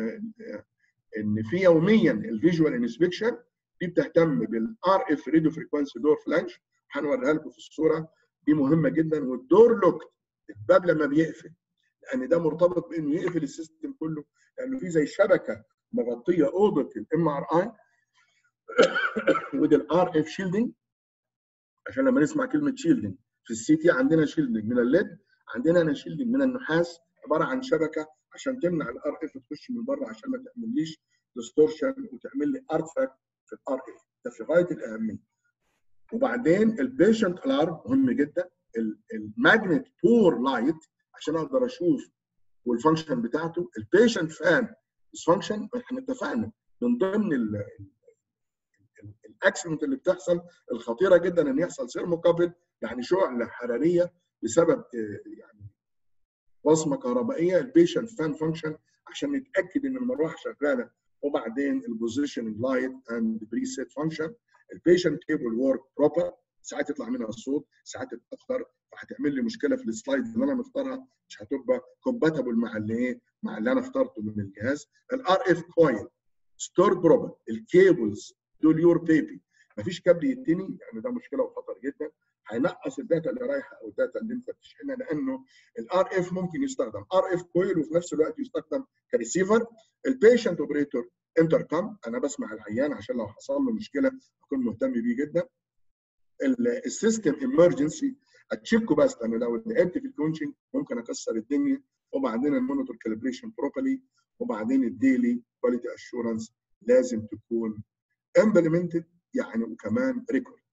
ان في يوميا الفيجوال انسبكشن دي بتهتم بالار اف راديو فريكونسي دور فلانش هنوريها لكم في الصوره دي مهمه جدا والدور لوك الباب لما بيقفل لان ده مرتبط بانه يقفل السيستم كله لانه في زي شبكه مغطيه اوضه الام ار اي ودي الار اف شيلدنج عشان لما نسمع كلمه شيلدنج في السي تي عندنا شيلدنج من الليد عندنا هنا شيلدنج من النحاس عباره عن شبكه عشان تمنع الار اف تخش من بره عشان ما تعمليش ديستورشن وتعمل لي ارتفاكت في الار اف ده في غايه الاهميه وبعدين البيشنت الارم مهم جدا الماجنت بور لايت عشان اقدر اشوف والفانكشن بتاعته البيشنت فان فانكشن احنا اتفقنا من ضمن الاكسيدنت اللي بتحصل الخطيره جدا ان يحصل سيرموكابل يعني شعله حراريه بسبب يعني وصمه كهربائيه البيشنت فان فانكشن عشان نتاكد ان المروحه شغاله وبعدين البوزيشن لايت اند بريسيت فانكشن البيشنت كيبل ورك بروبر ساعات يطلع منها الصوت ساعات تتاثر فهتعمل لي مشكله في السلايد اللي انا مختارها مش هتبقى كومباتبل مع اللي ايه مع اللي انا اخترته من الجهاز الار اف كويل ستور بروبر الكيبلز دول يور بيبي مفيش كابل يتني يعني ده مشكله وخطر جدا هينقص الداتا اللي رايحه او الداتا اللي انت بتشحنها لانه الار اف ممكن يستخدم ار اف كويل وفي نفس الوقت يستخدم كريسيفر البيشنت اوبريتور انتركم انا بسمع العيان عشان لو حصل له مشكله اكون مهتم بيه جدا السيستم ايمرجنسي اتشيكه بس لان لو لعبت في الكونشنج ممكن اكسر الدنيا وبعدين المونيتور كاليبريشن بروبرلي وبعدين الديلي كواليتي اشورنس لازم تكون امبلمنتد يعني وكمان ريكورد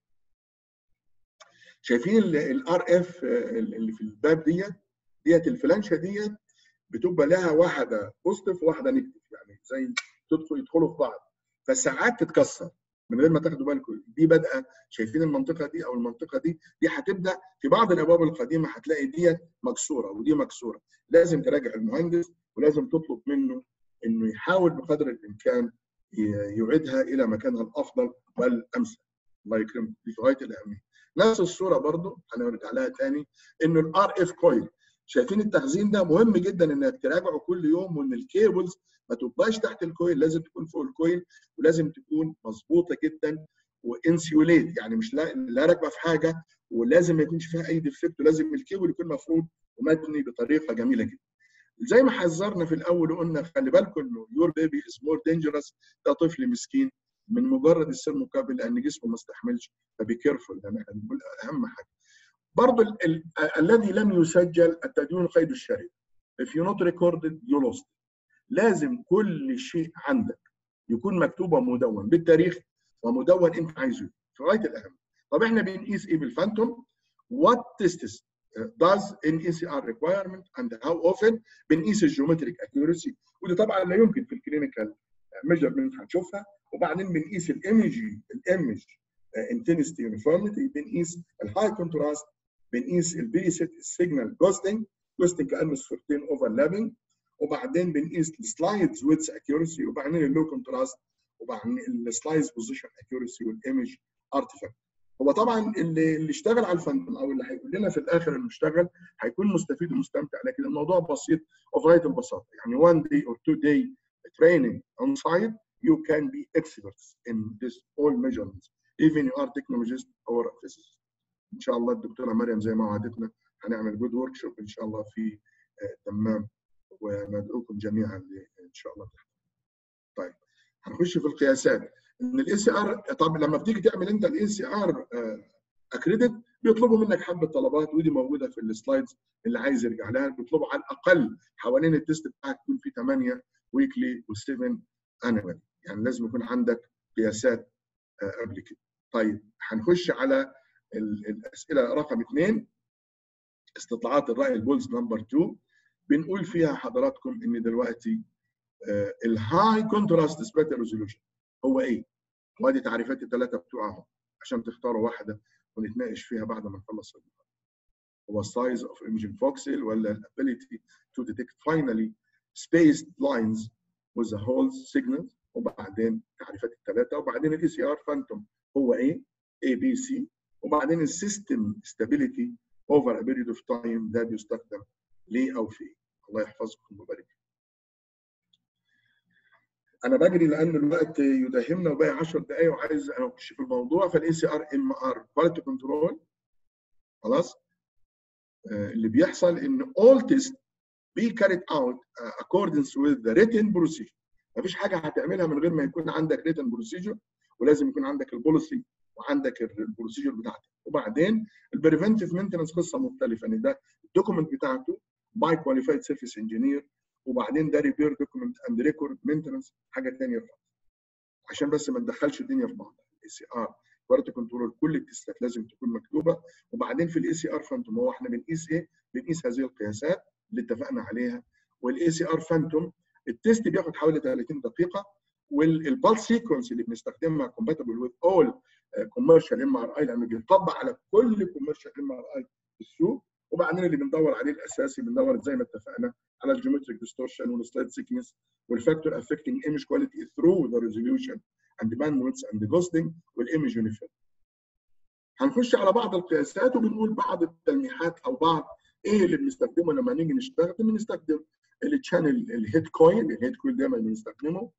شايفين الار اف اللي في الباب ديت ديت الفلانشه ديت بتبقى لها واحده بوزيتيف وواحده نيجاتيف يعني زي تدخل يدخلوا في بعض فساعات تتكسر من غير ما تاخدوا بالكم دي بادئه شايفين المنطقه دي او المنطقه دي دي هتبدا في بعض الابواب القديمه هتلاقي ديت مكسوره ودي مكسوره لازم تراجع المهندس ولازم تطلب منه انه يحاول بقدر الامكان يعيدها الى مكانها الافضل والامثل الله يكرمك دي في غايه الاهميه نفس الصوره برضو هنرجع لها تاني انه الار اف كويل شايفين التخزين ده مهم جدا انك تراجعه كل يوم وان الكيبلز ما تبقاش تحت الكويل لازم تكون فوق الكويل ولازم تكون مظبوطه جدا وانسيوليت يعني مش لا, لا راكبه في حاجه ولازم ما يكونش فيها اي ديفكت ولازم الكيبل يكون مفروض ومتني بطريقه جميله جدا. زي ما حذرنا في الاول وقلنا خلي بالكم انه يور بيبي از مور دينجرس ده طفل مسكين من مجرد السير مكابل لان جسمه ما استحملش فبي كيرفول ده احنا بنقول اهم حاجه. برضه ال ال الذي لم يسجل التدوين قيد الشريط. If you not recorded you lost. لازم كل شيء عندك يكون مكتوب ومدون بالتاريخ ومدون انت عايزه في غايه الاهم. طب احنا بنقيس ايه بالفانتوم؟ What tests does an ECR requirement and how often بنقيس الجيومتريك accuracy ودي طبعا لا يمكن في الكلينيكال ميجرمنت هنشوفها وبعدين بنقيس الايمج الايمج intensity uniformity بنقيس الهاي كونتراست بنقيس البيسيت السيجنال جوستنج جوستنج كانه صورتين اوفرلابنج وبعدين بنقيس السلايدز ويتس اكيورسي وبعدين اللو كونتراست وبعدين السلايدز بوزيشن اكيورسي والايمج ارتفاكت هو طبعا اللي اللي اشتغل على الفانتوم او اللي هيقول لنا في الاخر انه اشتغل هيكون مستفيد ومستمتع لكن الموضوع بسيط وفي غايه البساطه يعني one day or two day training on site you can be experts in this all measurements even you are technologist or physicist ان شاء الله الدكتوره مريم زي ما وعدتنا هنعمل جود ورك شوب ان شاء الله في الدمام وندعوكم جميعا ان شاء الله تحت. طيب هنخش في القياسات ان الاي سي ار طب لما بتيجي تعمل انت الاي سي ار اكريدت بيطلبوا منك حبه طلبات ودي موجوده في السلايدز اللي عايز يرجع لها بيطلبوا على الاقل حوالين التست بتاعك يكون في 8 ويكلي و7 انوال يعني لازم يكون عندك قياسات قبل كده. طيب هنخش على الاسئله رقم اثنين استطلاعات الراي البولز نمبر 2 بنقول فيها حضراتكم ان دلوقتي الهاي كونتراست سبيكتر ريزولوشن هو ايه؟ وادي تعريفات الثلاثه بتوعهم عشان تختاروا واحده ونتناقش فيها بعد ما نخلص المحاضره. هو السايز اوف ايمجين فوكسل ولا الابيليتي تو ديتكت فاينلي spaced lines with the whole signals وبعدين تعريفات الثلاثه وبعدين الاي سي ار فانتوم هو ايه؟ اي بي سي وبعدين السيستم ستابيليتي اوفر ا بيريد اوف تايم ده بيستخدم ليه او في الله يحفظكم ويبارك انا بجري لان الوقت يداهمنا وباقي 10 دقائق وعايز اخش في الموضوع فالاي سي ار ام ار كواليتي كنترول خلاص اللي بيحصل ان all test be carried out accordance with the written procedure مفيش حاجه هتعملها من غير ما يكون عندك written procedure ولازم يكون عندك البوليسي وعندك البروسيجر بتاعتك وبعدين البريفنتيف مينتنس قصه مختلفه ان ده الدوكيمنت بتاعته باي كواليفايد سيرفيس انجينير وبعدين ده ريبير دوكيمنت اند ريكورد مينتنس حاجه ثانيه خالص عشان بس ما ندخلش الدنيا في بعض الاي سي ار كواليتي كنترول كل التستات لازم تكون مكتوبه وبعدين في الاي سي ار فانتوم هو احنا بنقيس ايه؟ بنقيس هذه القياسات اللي اتفقنا عليها والاي سي ار فانتوم التست بياخد حوالي 30 دقيقه والبالس سيكونس اللي بنستخدمها كومباتبل وذ اول كوميرشال ام ار اي لانه بيطبق على كل كوميرشال ام ار اي في السوق وبعدين اللي بندور عليه الاساسي بندور زي ما اتفقنا على الجيومتريك ديستورشن والسلايد سيكنس والفاكتور افكتنج ايمج كواليتي ثرو ذا ريزوليوشن اند باندويث اند جوستنج والايمج يونيفورم هنخش على بعض القياسات وبنقول بعض التلميحات او بعض ايه اللي بنستخدمه لما نيجي نستخدم بنستخدم التشانل الهيد كوين الهيد كوين دايما بنستخدمه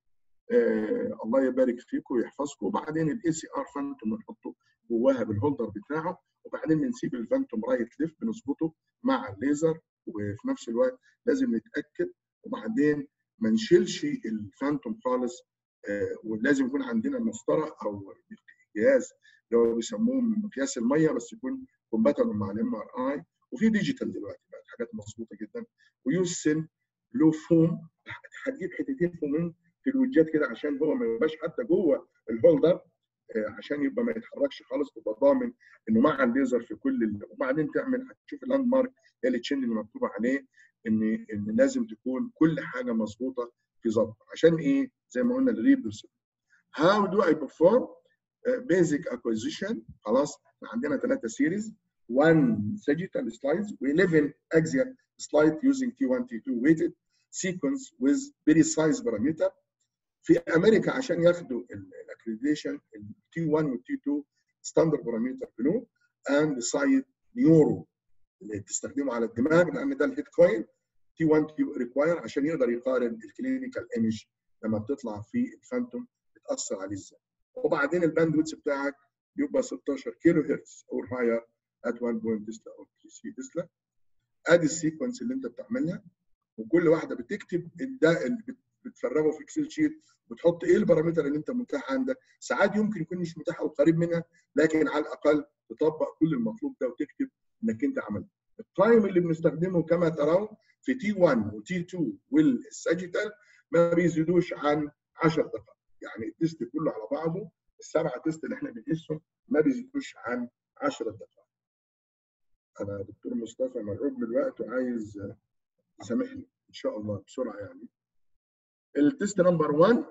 آه الله يبارك فيكم ويحفظكم وبعدين الاي سي ار فانتوم بنحطه جواها بالهولدر بتاعه وبعدين بنسيب الفانتوم رايت ليفت بنظبطه مع الليزر وفي نفس الوقت لازم نتاكد وبعدين ما نشيلش الفانتوم خالص آه ولازم يكون عندنا مسطره او جهاز اللي هو بيسموه مقياس الميه بس يكون كومباتبل مع الام ار اي وفي ديجيتال دلوقتي بقت حاجات مظبوطه جدا ويوز سن له فوم هتجيب حتتين فومين في الوجات كده عشان هو ما يبقاش حتى جوه الهولدر عشان يبقى ما يتحركش خالص تبقى ضامن انه مع الليزر في كل ال... وبعدين تعمل هتشوف اللاند مارك هي التشين اللي مكتوبه عليه ان ان لازم تكون كل حاجه مظبوطه في ظبط عشان ايه؟ زي ما قلنا الريبرسبل How do I perform uh, basic acquisition خلاص عندنا ثلاثه سيريز 1 sagittal slides و11 axial slide using T1 T2 weighted sequence with precise parameter في امريكا عشان ياخدوا الاكريديشن التي 1 والتي 2 ستاندرد بارامتر بلو اند سايد نيورو اللي بتستخدمه على الدماغ لان ده الهيد كوين تي 1 ريكواير عشان يقدر يقارن الكلينيكال ايمج لما بتطلع في الفانتوم بتاثر عليه ازاي وبعدين الباندويتس بتاعك يبقى 16 كيلو هرتز او هاير at 1.6 او 3 تسلا ادي السيكونس اللي انت بتعملها وكل واحده بتكتب ده اللي بتفرغه في اكسل شيت وتحط ايه البارامتر اللي انت متاح عندك ساعات يمكن يكون مش متاح او قريب منها لكن على الاقل تطبق كل المطلوب ده وتكتب انك انت عملت التايم اللي بنستخدمه كما ترون في تي 1 وتي 2 والساجيتال ما بيزيدوش عن 10 دقائق يعني التست كله على بعضه السبعه تيست اللي احنا بنقيسهم ما بيزيدوش عن 10 دقائق انا دكتور مصطفى مرعوب من الوقت وعايز يسامحني ان شاء الله بسرعه يعني التست نمبر 1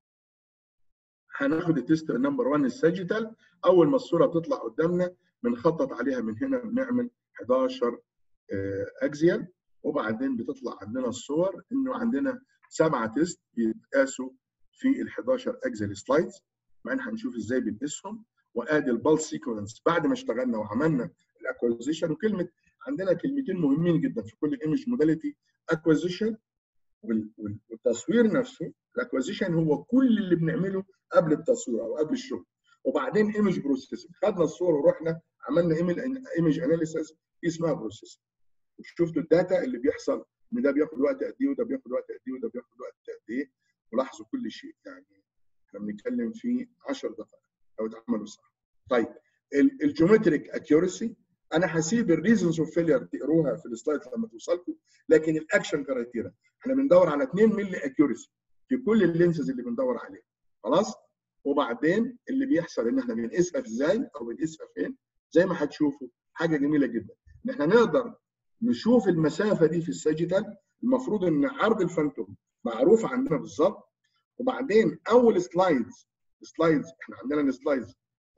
هناخد التست نمبر 1 الساجيتال اول ما الصوره بتطلع قدامنا بنخطط عليها من هنا بنعمل 11 اكزيال وبعدين بتطلع عندنا الصور انه عندنا سبعه تيست بيتقاسوا في ال 11 اكزيال سلايدز بعدين هنشوف ازاي بنقيسهم وادي البلس سيكونس بعد ما اشتغلنا وعملنا الاكوزيشن وكلمه عندنا كلمتين مهمين جدا في كل الايمج موداليتي اكوزيشن والتصوير نفسه الاكوزيشن هو كل اللي بنعمله قبل التصوير او قبل الشغل وبعدين ايمج بروسيسنج خدنا الصور ورحنا عملنا ايمج اناليسيس اسمها بروسيسنج وشفتوا الداتا اللي بيحصل ان ده بياخد وقت قد ايه وده بياخد وقت قد ايه وده بياخد وقت قد ايه ولاحظوا كل شيء يعني احنا بنتكلم في 10 دقائق لو اتعملوا صح طيب الجيومتريك اكيورسي انا هسيب الريزونز اوف فيلير تقروها في السلايد لما توصلكم لكن الاكشن كرايتيريا احنا بندور على 2 مللي اكيورسي في كل اللينسز اللي بندور عليها خلاص وبعدين اللي بيحصل ان احنا بنقيسها ازاي او بنقيسها فين زي ما هتشوفوا حاجه جميله جدا ان احنا نقدر نشوف المسافه دي في الساجيتال المفروض ان عرض الفانتوم معروف عندنا بالظبط وبعدين اول سلايدز سلايدز احنا عندنا السلايدز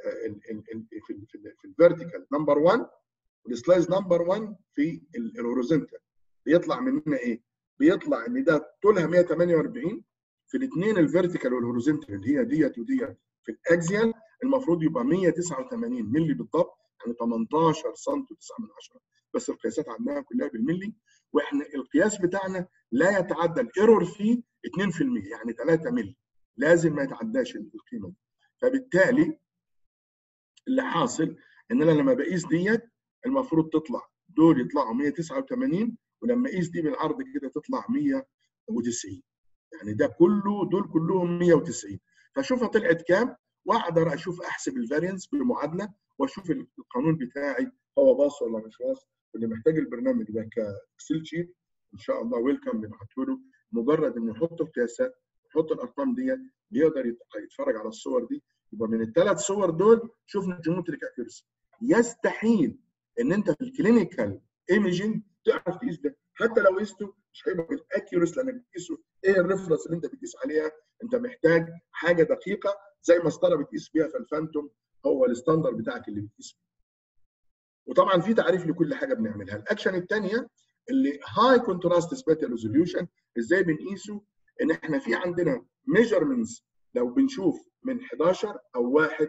في في الفيرتيكال نمبر 1 والسلايز نمبر 1 في الهوريزونتال بيطلع مننا ايه؟ بيطلع ان ده طولها 148 في الاثنين الفيرتيكال والهوريزونتال اللي هي ديت وديت في الاكزيال المفروض يبقى 189 مللي بالضبط يعني 18 سم 9 من 10 بس القياسات عندنا كلها بالملي واحنا القياس بتاعنا لا يتعدى الايرور فيه 2% يعني 3 مللي لازم ما يتعداش القيمه دي فبالتالي اللي حاصل ان انا لما بقيس ديت المفروض تطلع دول يطلعوا 189 ولما اقيس دي بالعرض كده تطلع 190 يعني ده كله دول كلهم 190 فاشوفها طلعت كام واقدر اشوف احسب الفارينس بمعادله واشوف القانون بتاعي هو باص ولا مش باص واللي محتاج البرنامج ده كاكسل شيت ان شاء الله ويلكم نبعته له مجرد انه يحط القياسات يحط الارقام ديت بيقدر يتفرج على الصور دي يبقى من الثلاث صور دول شفنا الجيومتريك اكيورسي يستحيل ان انت في الكلينيكال ايمجنج تعرف تقيس ده حتى لو قيسته مش هيبقى بالاكيورس لانك بتقيسه ايه الريفرنس اللي انت بتقيس عليها انت محتاج حاجه دقيقه زي مسطره بتقيس بيها في الفانتوم هو الستاندر بتاعك اللي بتقيس بيه وطبعا في تعريف لكل حاجه بنعملها الاكشن الثانيه اللي هاي كونتراست سبيتال ريزوليوشن ازاي بنقيسه ان احنا في عندنا ميجرمنتس لو بنشوف من 11 او واحد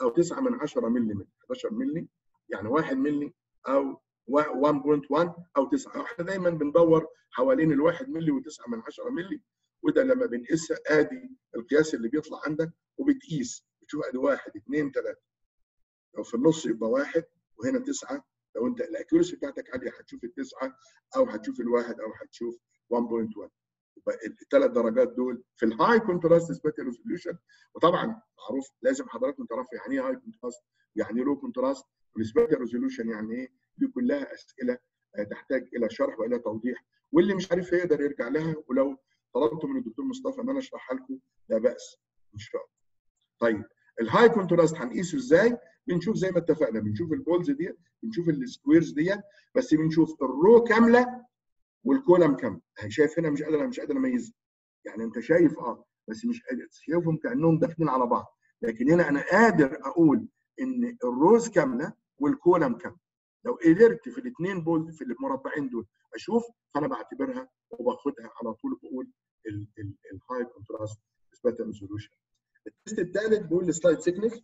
او 9 من 10 ملم 11 ملي يعني 1 ملي او 1.1 او 9 احنا دايما بندور حوالين ال 1 ملي و9 من 10 ملي وده لما بنقيسها ادي القياس اللي بيطلع عندك وبتقيس بتشوف ادي 1 2 3 لو في النص يبقى واحد وهنا تسعه لو انت الاكيورسي بتاعتك عاليه هتشوف التسعه او هتشوف الواحد او هتشوف 1.1 يبقى الثلاث درجات دول في الهاي كونتراست سبيتال ريزوليوشن وطبعا معروف لازم حضراتكم تعرفوا يعني ايه هاي كونتراست يعني ايه لو كونتراست والسبيتال ريزوليوشن يعني ايه دي كلها اسئله تحتاج الى شرح والى توضيح واللي مش عارف يقدر يرجع لها ولو طلبت من الدكتور مصطفى ان انا اشرحها لكم لا باس ان شاء الله. طيب الهاي كونتراست هنقيسه ازاي؟ بنشوف زي ما اتفقنا بنشوف البولز دي بنشوف السكويرز دي بس بنشوف الرو كامله والكولم كامله شايف هنا مش قادر مش قادر اميزها يعني انت شايف اه بس مش قادر شايفهم كانهم داخلين على بعض لكن هنا انا قادر اقول ان الروز كامله والكولم كامله لو قدرت في الاثنين بولز في المربعين دول اشوف فانا بعتبرها وباخدها على طول بقول الهاي كونتراست سبيتال ريزولوشن التست الثالث بيقول السلايد سيكنس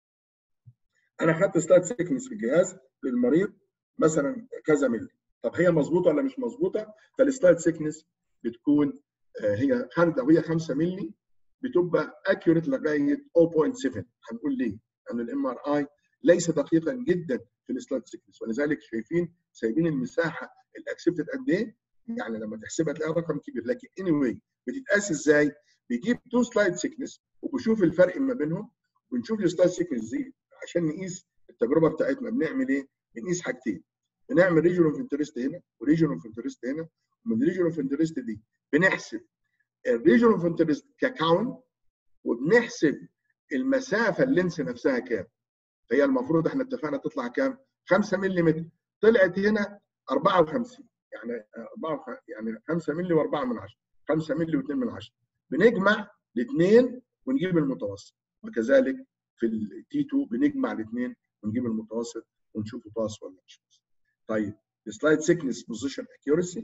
انا خدت سلايد سيكنس في الجهاز للمريض مثلا كذا ملي طب هي مظبوطه ولا مش مظبوطه فالسلايد سيكنس بتكون هي لو هي 5 ملي بتبقى اكيوريت لغايه 0.7 هنقول ليه؟ لان الام ار اي ليس دقيقا جدا في السلايد سيكنس ولذلك شايفين سايبين المساحه الاكسبتد قد ايه؟ يعني لما تحسبها تلاقي رقم كبير لكن اني anyway بتتقاس ازاي؟ بيجيب تو سلايد سيكنس وبشوف الفرق ما بينهم ونشوف السلايد سيكنس دي عشان نقيس التجربه بتاعتنا بنعمل ايه؟ بنقيس حاجتين بنعمل ريجن اوف انترست هنا وريجن اوف انترست هنا ومن ريجن اوف انترست دي بنحسب الريجن اوف انترست ككاونت وبنحسب المسافه اللينس نفسها كام هي المفروض احنا اتفقنا تطلع كام 5 ملم طلعت هنا 54 يعني 4 يعني 5 ملي و4 من 10 5 ملي و2 من 10 بنجمع الاثنين ونجيب المتوسط وكذلك في التي 2 بنجمع الاثنين ونجيب المتوسط ونشوفه باس ولا مش باس طيب السلايد سيكنس بوزيشن اكيورسي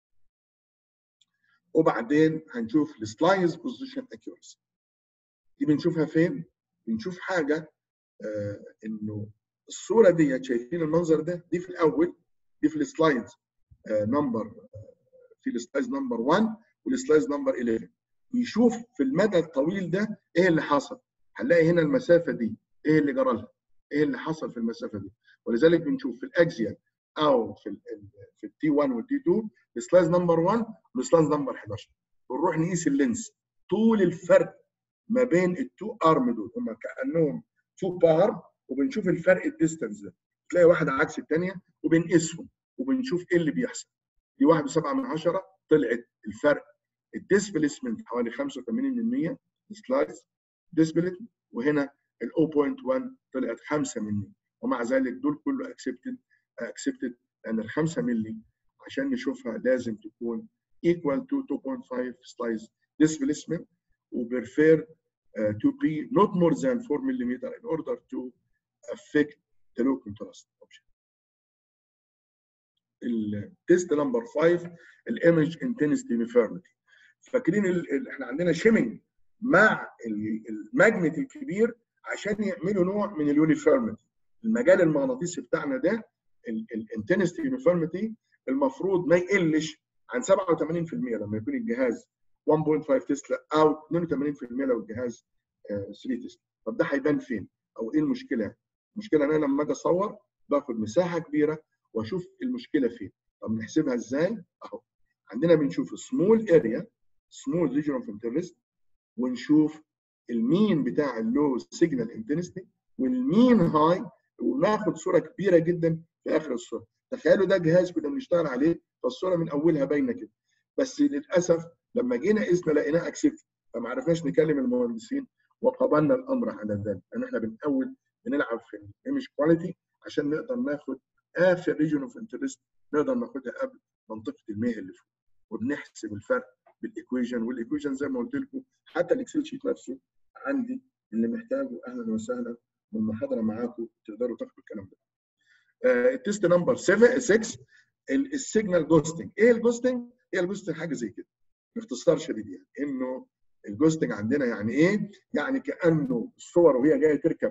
وبعدين هنشوف السلايز بوزيشن اكيورسي دي بنشوفها فين؟ بنشوف حاجه آه انه الصوره دي شايفين المنظر ده دي في الاول دي في السلايدز آه نمبر آه في السلايز نمبر 1 والسلايز نمبر 11 يشوف في المدى الطويل ده ايه اللي حصل هنلاقي هنا المسافه دي ايه اللي جرى لها ايه اللي حصل في المسافه دي ولذلك بنشوف في الاكزيال او في ال في التي 1 والتي 2 السلايز نمبر 1 والسلايز نمبر 11 ونروح نقيس اللينس طول الفرق ما بين التو ارم دول هم كانهم تو بار وبنشوف الفرق الديستنس ده تلاقي واحده عكس الثانيه وبنقيسهم وبنشوف ايه اللي بيحصل دي 1.7 من 10 طلعت الفرق الديسبليسمنت حوالي 85% سلايز ديسبلت وهنا ال 0.1 طلعت 5 مللي ومع ذلك دول كله اكسبتد اكسبتد لان ال 5 مللي عشان نشوفها لازم تكون equal to 2.5 slice displacement وبرفير uh, to be not more than 4 millimeter in order to affect the low contrast option. التيست نمبر 5 الايمج انتنسيتي يونيفورميتي فاكرين ال... احنا عندنا شيمنج مع الماجنت الكبير عشان يعملوا نوع من اليونيفورميتي المجال المغناطيسي بتاعنا ده الانتنسيتي يونيفورميتي المفروض ما يقلش عن 87% لما يكون الجهاز 1.5 تسلا او 82% لو الجهاز 3 تسلا طب ده هيبان فين او ايه المشكله المشكله ان انا لما اجي اصور باخد مساحه كبيره واشوف المشكله فين طب نحسبها ازاي اهو عندنا بنشوف سمول اريا سمول ريجن اوف انترست ونشوف المين بتاع اللو سيجنال انتنستي والمين هاي وناخد صوره كبيره جدا في اخر الصوره تخيلوا ده جهاز كنا بنشتغل عليه فالصوره من اولها باينه كده بس للاسف لما جينا قسنا لقيناه اكسبت فما عرفناش نكلم المهندسين وقبلنا الامر على ذلك لان احنا بنحاول بنلعب في الايمج كواليتي عشان نقدر ناخد اخر ريجن اوف انترست نقدر ناخدها قبل منطقه المية اللي فوق وبنحسب الفرق بالايكويشن والايكويشن زي ما قلت لكم حتى الاكسل شيت نفسه عندي اللي محتاجه اهلا وسهلا والمحاضره معاكم تقدروا تاخدوا الكلام ده. آه التست نمبر 7 6 السيجنال جوستنج ايه الجوستنج؟ ايه الجوستنج حاجه زي كده باختصار شديد يعني انه الجوستنج عندنا يعني ايه؟ يعني كانه الصور وهي جايه تركب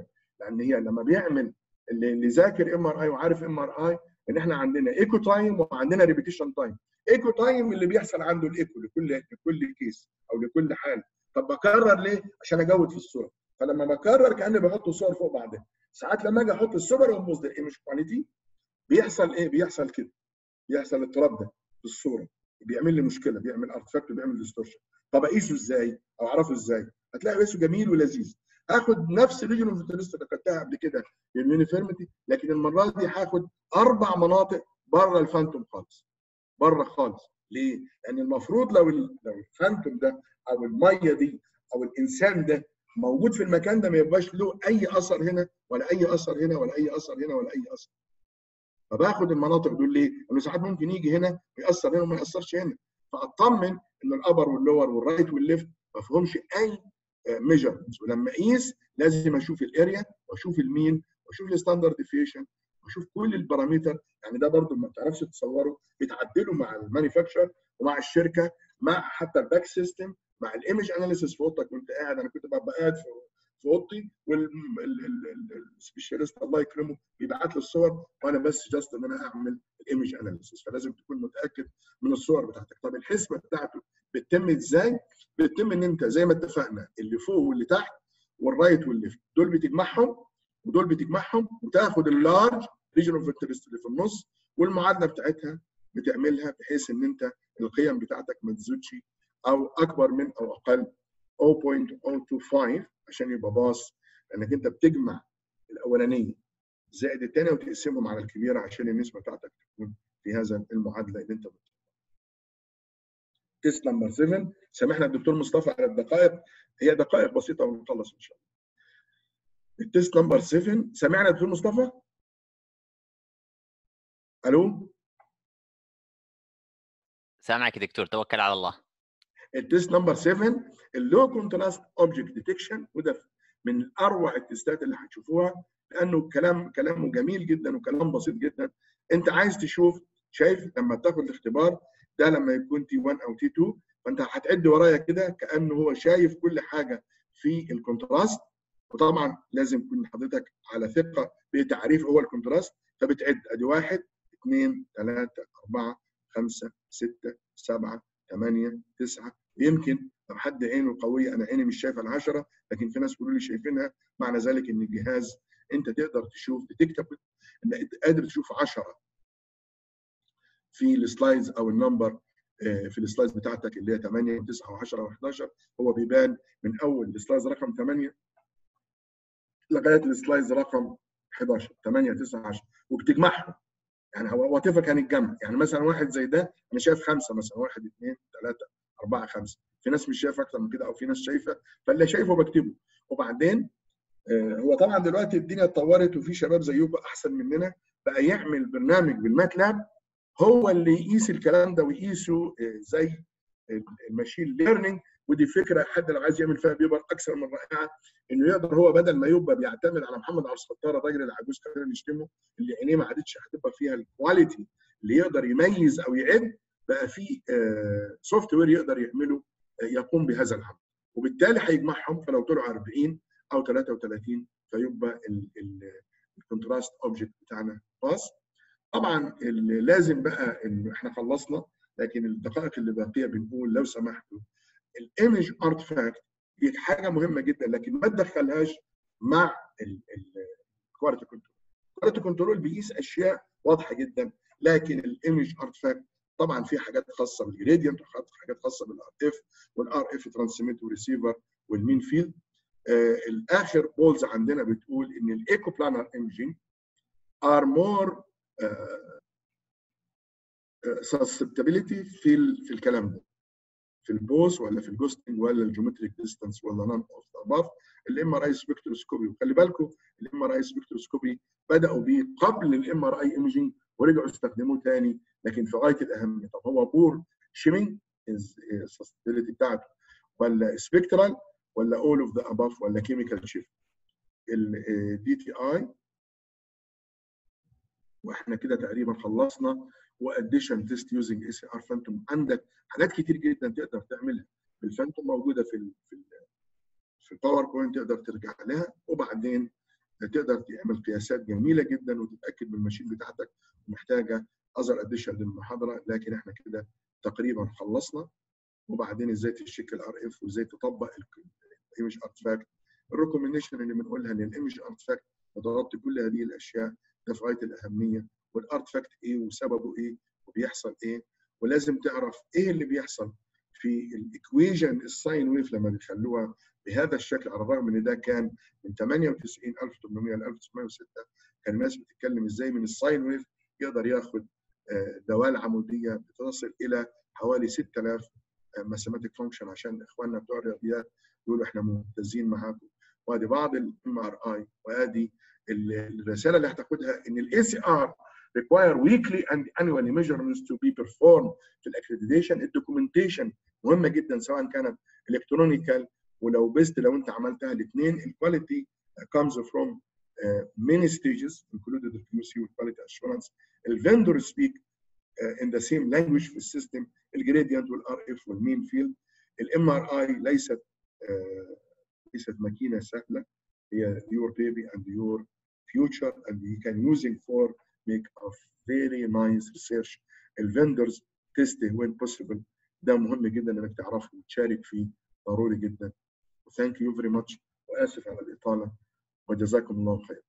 لان هي لما بيعمل اللي اللي ذاكر ام ار اي وعارف ام ار اي ان احنا عندنا ايكو تايم وعندنا ريبيتيشن تايم ايكو تايم اللي بيحصل عنده الايكو لكل لكل كيس او لكل حاله طب بكرر ليه؟ عشان اجود في الصوره فلما بكرر كاني بحط الصور فوق بعضها ساعات لما اجي احط السوبر وموز ده ايمج كواليتي بيحصل ايه؟ بيحصل كده بيحصل الاضطراب ده في الصوره بيعمل لي مشكله بيعمل ارتفاكت وبيعمل ديستورشن طب اقيسه ازاي؟ او اعرفه ازاي؟ هتلاقي قيسه جميل ولذيذ هاخد نفس الريجن اوف انترست اللي خدتها قبل كده لليونيفيرميتي لكن المره دي هاخد اربع مناطق بره الفانتوم خالص بره خالص ليه؟ لان المفروض لو لو الفانتوم ده او الميه دي او الانسان ده موجود في المكان ده ما يبقاش له اي اثر هنا ولا اي اثر هنا ولا اي اثر هنا ولا اي اثر. فباخد المناطق دول ليه؟ لانه ساعات ممكن يجي هنا ويأثر هنا وما يأثرش هنا. فاطمن ان الابر واللور والرايت والليفت ما فيهمش اي ميجرمنتس ولما اقيس لازم اشوف الاريا واشوف المين واشوف الستاندرد ديفيشن واشوف كل البارامتر يعني ده برضو ما تعرفش تصوره بيتعدلوا مع المانيفاكتشر ومع الشركه مع حتى الباك سيستم مع الايمج اناليسيس في اوضتك وانت قاعد انا كنت ببقى قاعد في في اوضتي والسبيشاليست الله يكرمه بيبعت لي الصور وانا بس جاست ان انا اعمل الايمج اناليسيس فلازم تكون متاكد من الصور بتاعتك طب الحسبه بتاعته بتتم ازاي؟ بتتم ان انت زي ما اتفقنا اللي فوق واللي تحت والرايت والليفت دول بتجمعهم ودول بتجمعهم وتاخد اللارج ريجن اوف انترست اللي في النص والمعادله بتاعتها بتعملها بحيث ان انت القيم بتاعتك ما تزيدش او اكبر من او اقل 0.025 عشان يبقى باص لانك انت بتجمع الاولانيه زائد الثانيه وتقسمهم على الكبيره عشان النسبه بتاعتك تكون في هذا المعادله اللي انت بتطلع. تيست نمبر 7 سامحنا الدكتور مصطفى على الدقائق هي دقائق بسيطه ونخلص ان شاء الله. التيست نمبر 7 سامعنا دكتور مصطفى؟ الو سامعك يا دكتور توكل على الله التيست نمبر 7 اللو كونتراست اوبجكت ديتكشن وده من اروع التستات اللي هتشوفوها لانه كلام كلامه جميل جدا وكلام بسيط جدا انت عايز تشوف شايف لما تاخد الاختبار ده لما يكون تي 1 او تي 2 فانت هتعد ورايا كده كانه هو شايف كل حاجه في الكونتراست وطبعا لازم يكون حضرتك على ثقه بتعريف هو الكونتراست فبتعد ادي واحد اثنين ثلاثه اربعه خمسه سته سبعه ثمانيه تسعه يمكن لو حد عينه قويه انا عيني مش شايفه العشره لكن في ناس بيقولوا لي شايفينها معنى ذلك ان الجهاز انت تقدر تشوف تكتب انك قادر تشوف 10 في السلايدز او النمبر في السلايدز بتاعتك اللي هي 8 و9 و10 و11 هو بيبان من اول السلايدز رقم 8 لغايه السلايدز رقم 11 8 9 10 وبتجمعهم يعني هو وات ايفر كان الجمع يعني مثلا واحد زي ده انا شايف خمسه مثلا واحد اثنين ثلاثه اربعه خمسه في ناس مش شايفه اكتر من كده او في ناس شايفه فاللي شايفه بكتبه وبعدين هو طبعا دلوقتي الدنيا اتطورت وفي شباب زيكم احسن مننا بقى يعمل برنامج بالماتلاب هو اللي يقيس الكلام ده ويقيسه زي الماشين ليرنينج ودي فكره حد لو عايز يعمل فيها بيبر اكثر من رائعه انه يقدر هو بدل ما يبقى بيعتمد على محمد عبد الستار الراجل العجوز كان نشتمه اللي عينيه ما عادتش هتبقى فيها الكواليتي اللي يقدر يميز او يعد بقى في سوفت وير يقدر يعمله يقوم بهذا العمل وبالتالي هيجمعهم فلو طلعوا 40 او 33 فيبقى الكونتراست اوبجكت بتاعنا باص طبعا لازم بقى انه احنا خلصنا لكن الدقائق اللي باقيه بنقول لو سمحتوا الايمج ارتفاكت دي حاجه مهمه جدا لكن ما تدخلهاش مع الكواليتي كنترول الكواليتي كنترول بيقيس اشياء واضحه جدا لكن الايمج ارتفاكت طبعا في حاجات خاصه بالجريدينت وحاجات خاصه بالار اف والار اف ترانسميت وريسيفر والمين فيلد آه الاخر بولز عندنا بتقول ان الايكو بلانر ايمجينج ار مور سسبتابيليتي في في الكلام ده في البوس ولا في الجوستنج ولا الجيومتريك ديستانس ولا نون اوف اباف الام ار اي سبكتروسكوبي وخلي بالكم الام ار اي سبكتروسكوبي بداوا بيه قبل الام ار اي ايمجينج ورجعوا استخدموه ثاني لكن في غايه الاهميه طب هو بور شيمينج السستابيليتي بتاعته ولا سبكترال ولا اول اوف ذا اباف ولا كيميكال شيفت الدي تي اي واحنا كده تقريبا خلصنا واديشن تيست يوزنج اي سي ار فانتوم عندك حاجات كتير جدا تقدر تعملها الفانتوم موجوده في ال في ال في الباوربوينت تقدر ترجع لها وبعدين تقدر تعمل قياسات جميله جدا وتتاكد من الماشين بتاعتك ومحتاجه اذر اديشن للمحاضره لكن احنا كده تقريبا خلصنا وبعدين ازاي تشيك الار اف وازاي تطبق الايمج ارتفاكت الريكومنديشن اللي بنقولها ان الايمج ارتفاكت وتغطي كل هذه الاشياء ده في غايه الاهميه والارتفاكت ايه وسببه ايه وبيحصل ايه ولازم تعرف ايه اللي بيحصل في الايكويجن الساين ويف لما بيخلوها بهذا الشكل على الرغم ان ده كان من 98800 ل 1906 كان الناس بتتكلم ازاي من الساين ويف يقدر ياخد دوال عموديه بتصل الى حوالي 6000 ماثيماتيك فانكشن عشان اخواننا بتوع الرياضيات يقولوا احنا ممتازين معاكم وادي بعض الام ار اي وادي الرساله اللي هتاخدها ان الاي سي ار require weekly and annually measurements to be performed في الاكريديشن الدوكيومنتيشن مهمه جدا سواء كانت الكترونيكال ولو بيست لو انت عملتها الاثنين الكواليتي comes from uh, many stages included the QC والquality assurance الفندور speak uh, in the same language في السيستم الجريدينت والار اف والمين فيلد الام ار اي ليست uh, ليست ماكينه سهله هي your baby and your future and you can using for make a very nice research الفندرز تيست when possible ده مهم جدا انك تعرفه وتشارك فيه ضروري جدا ثانك يو فيري ماتش واسف على الاطاله وجزاكم الله خير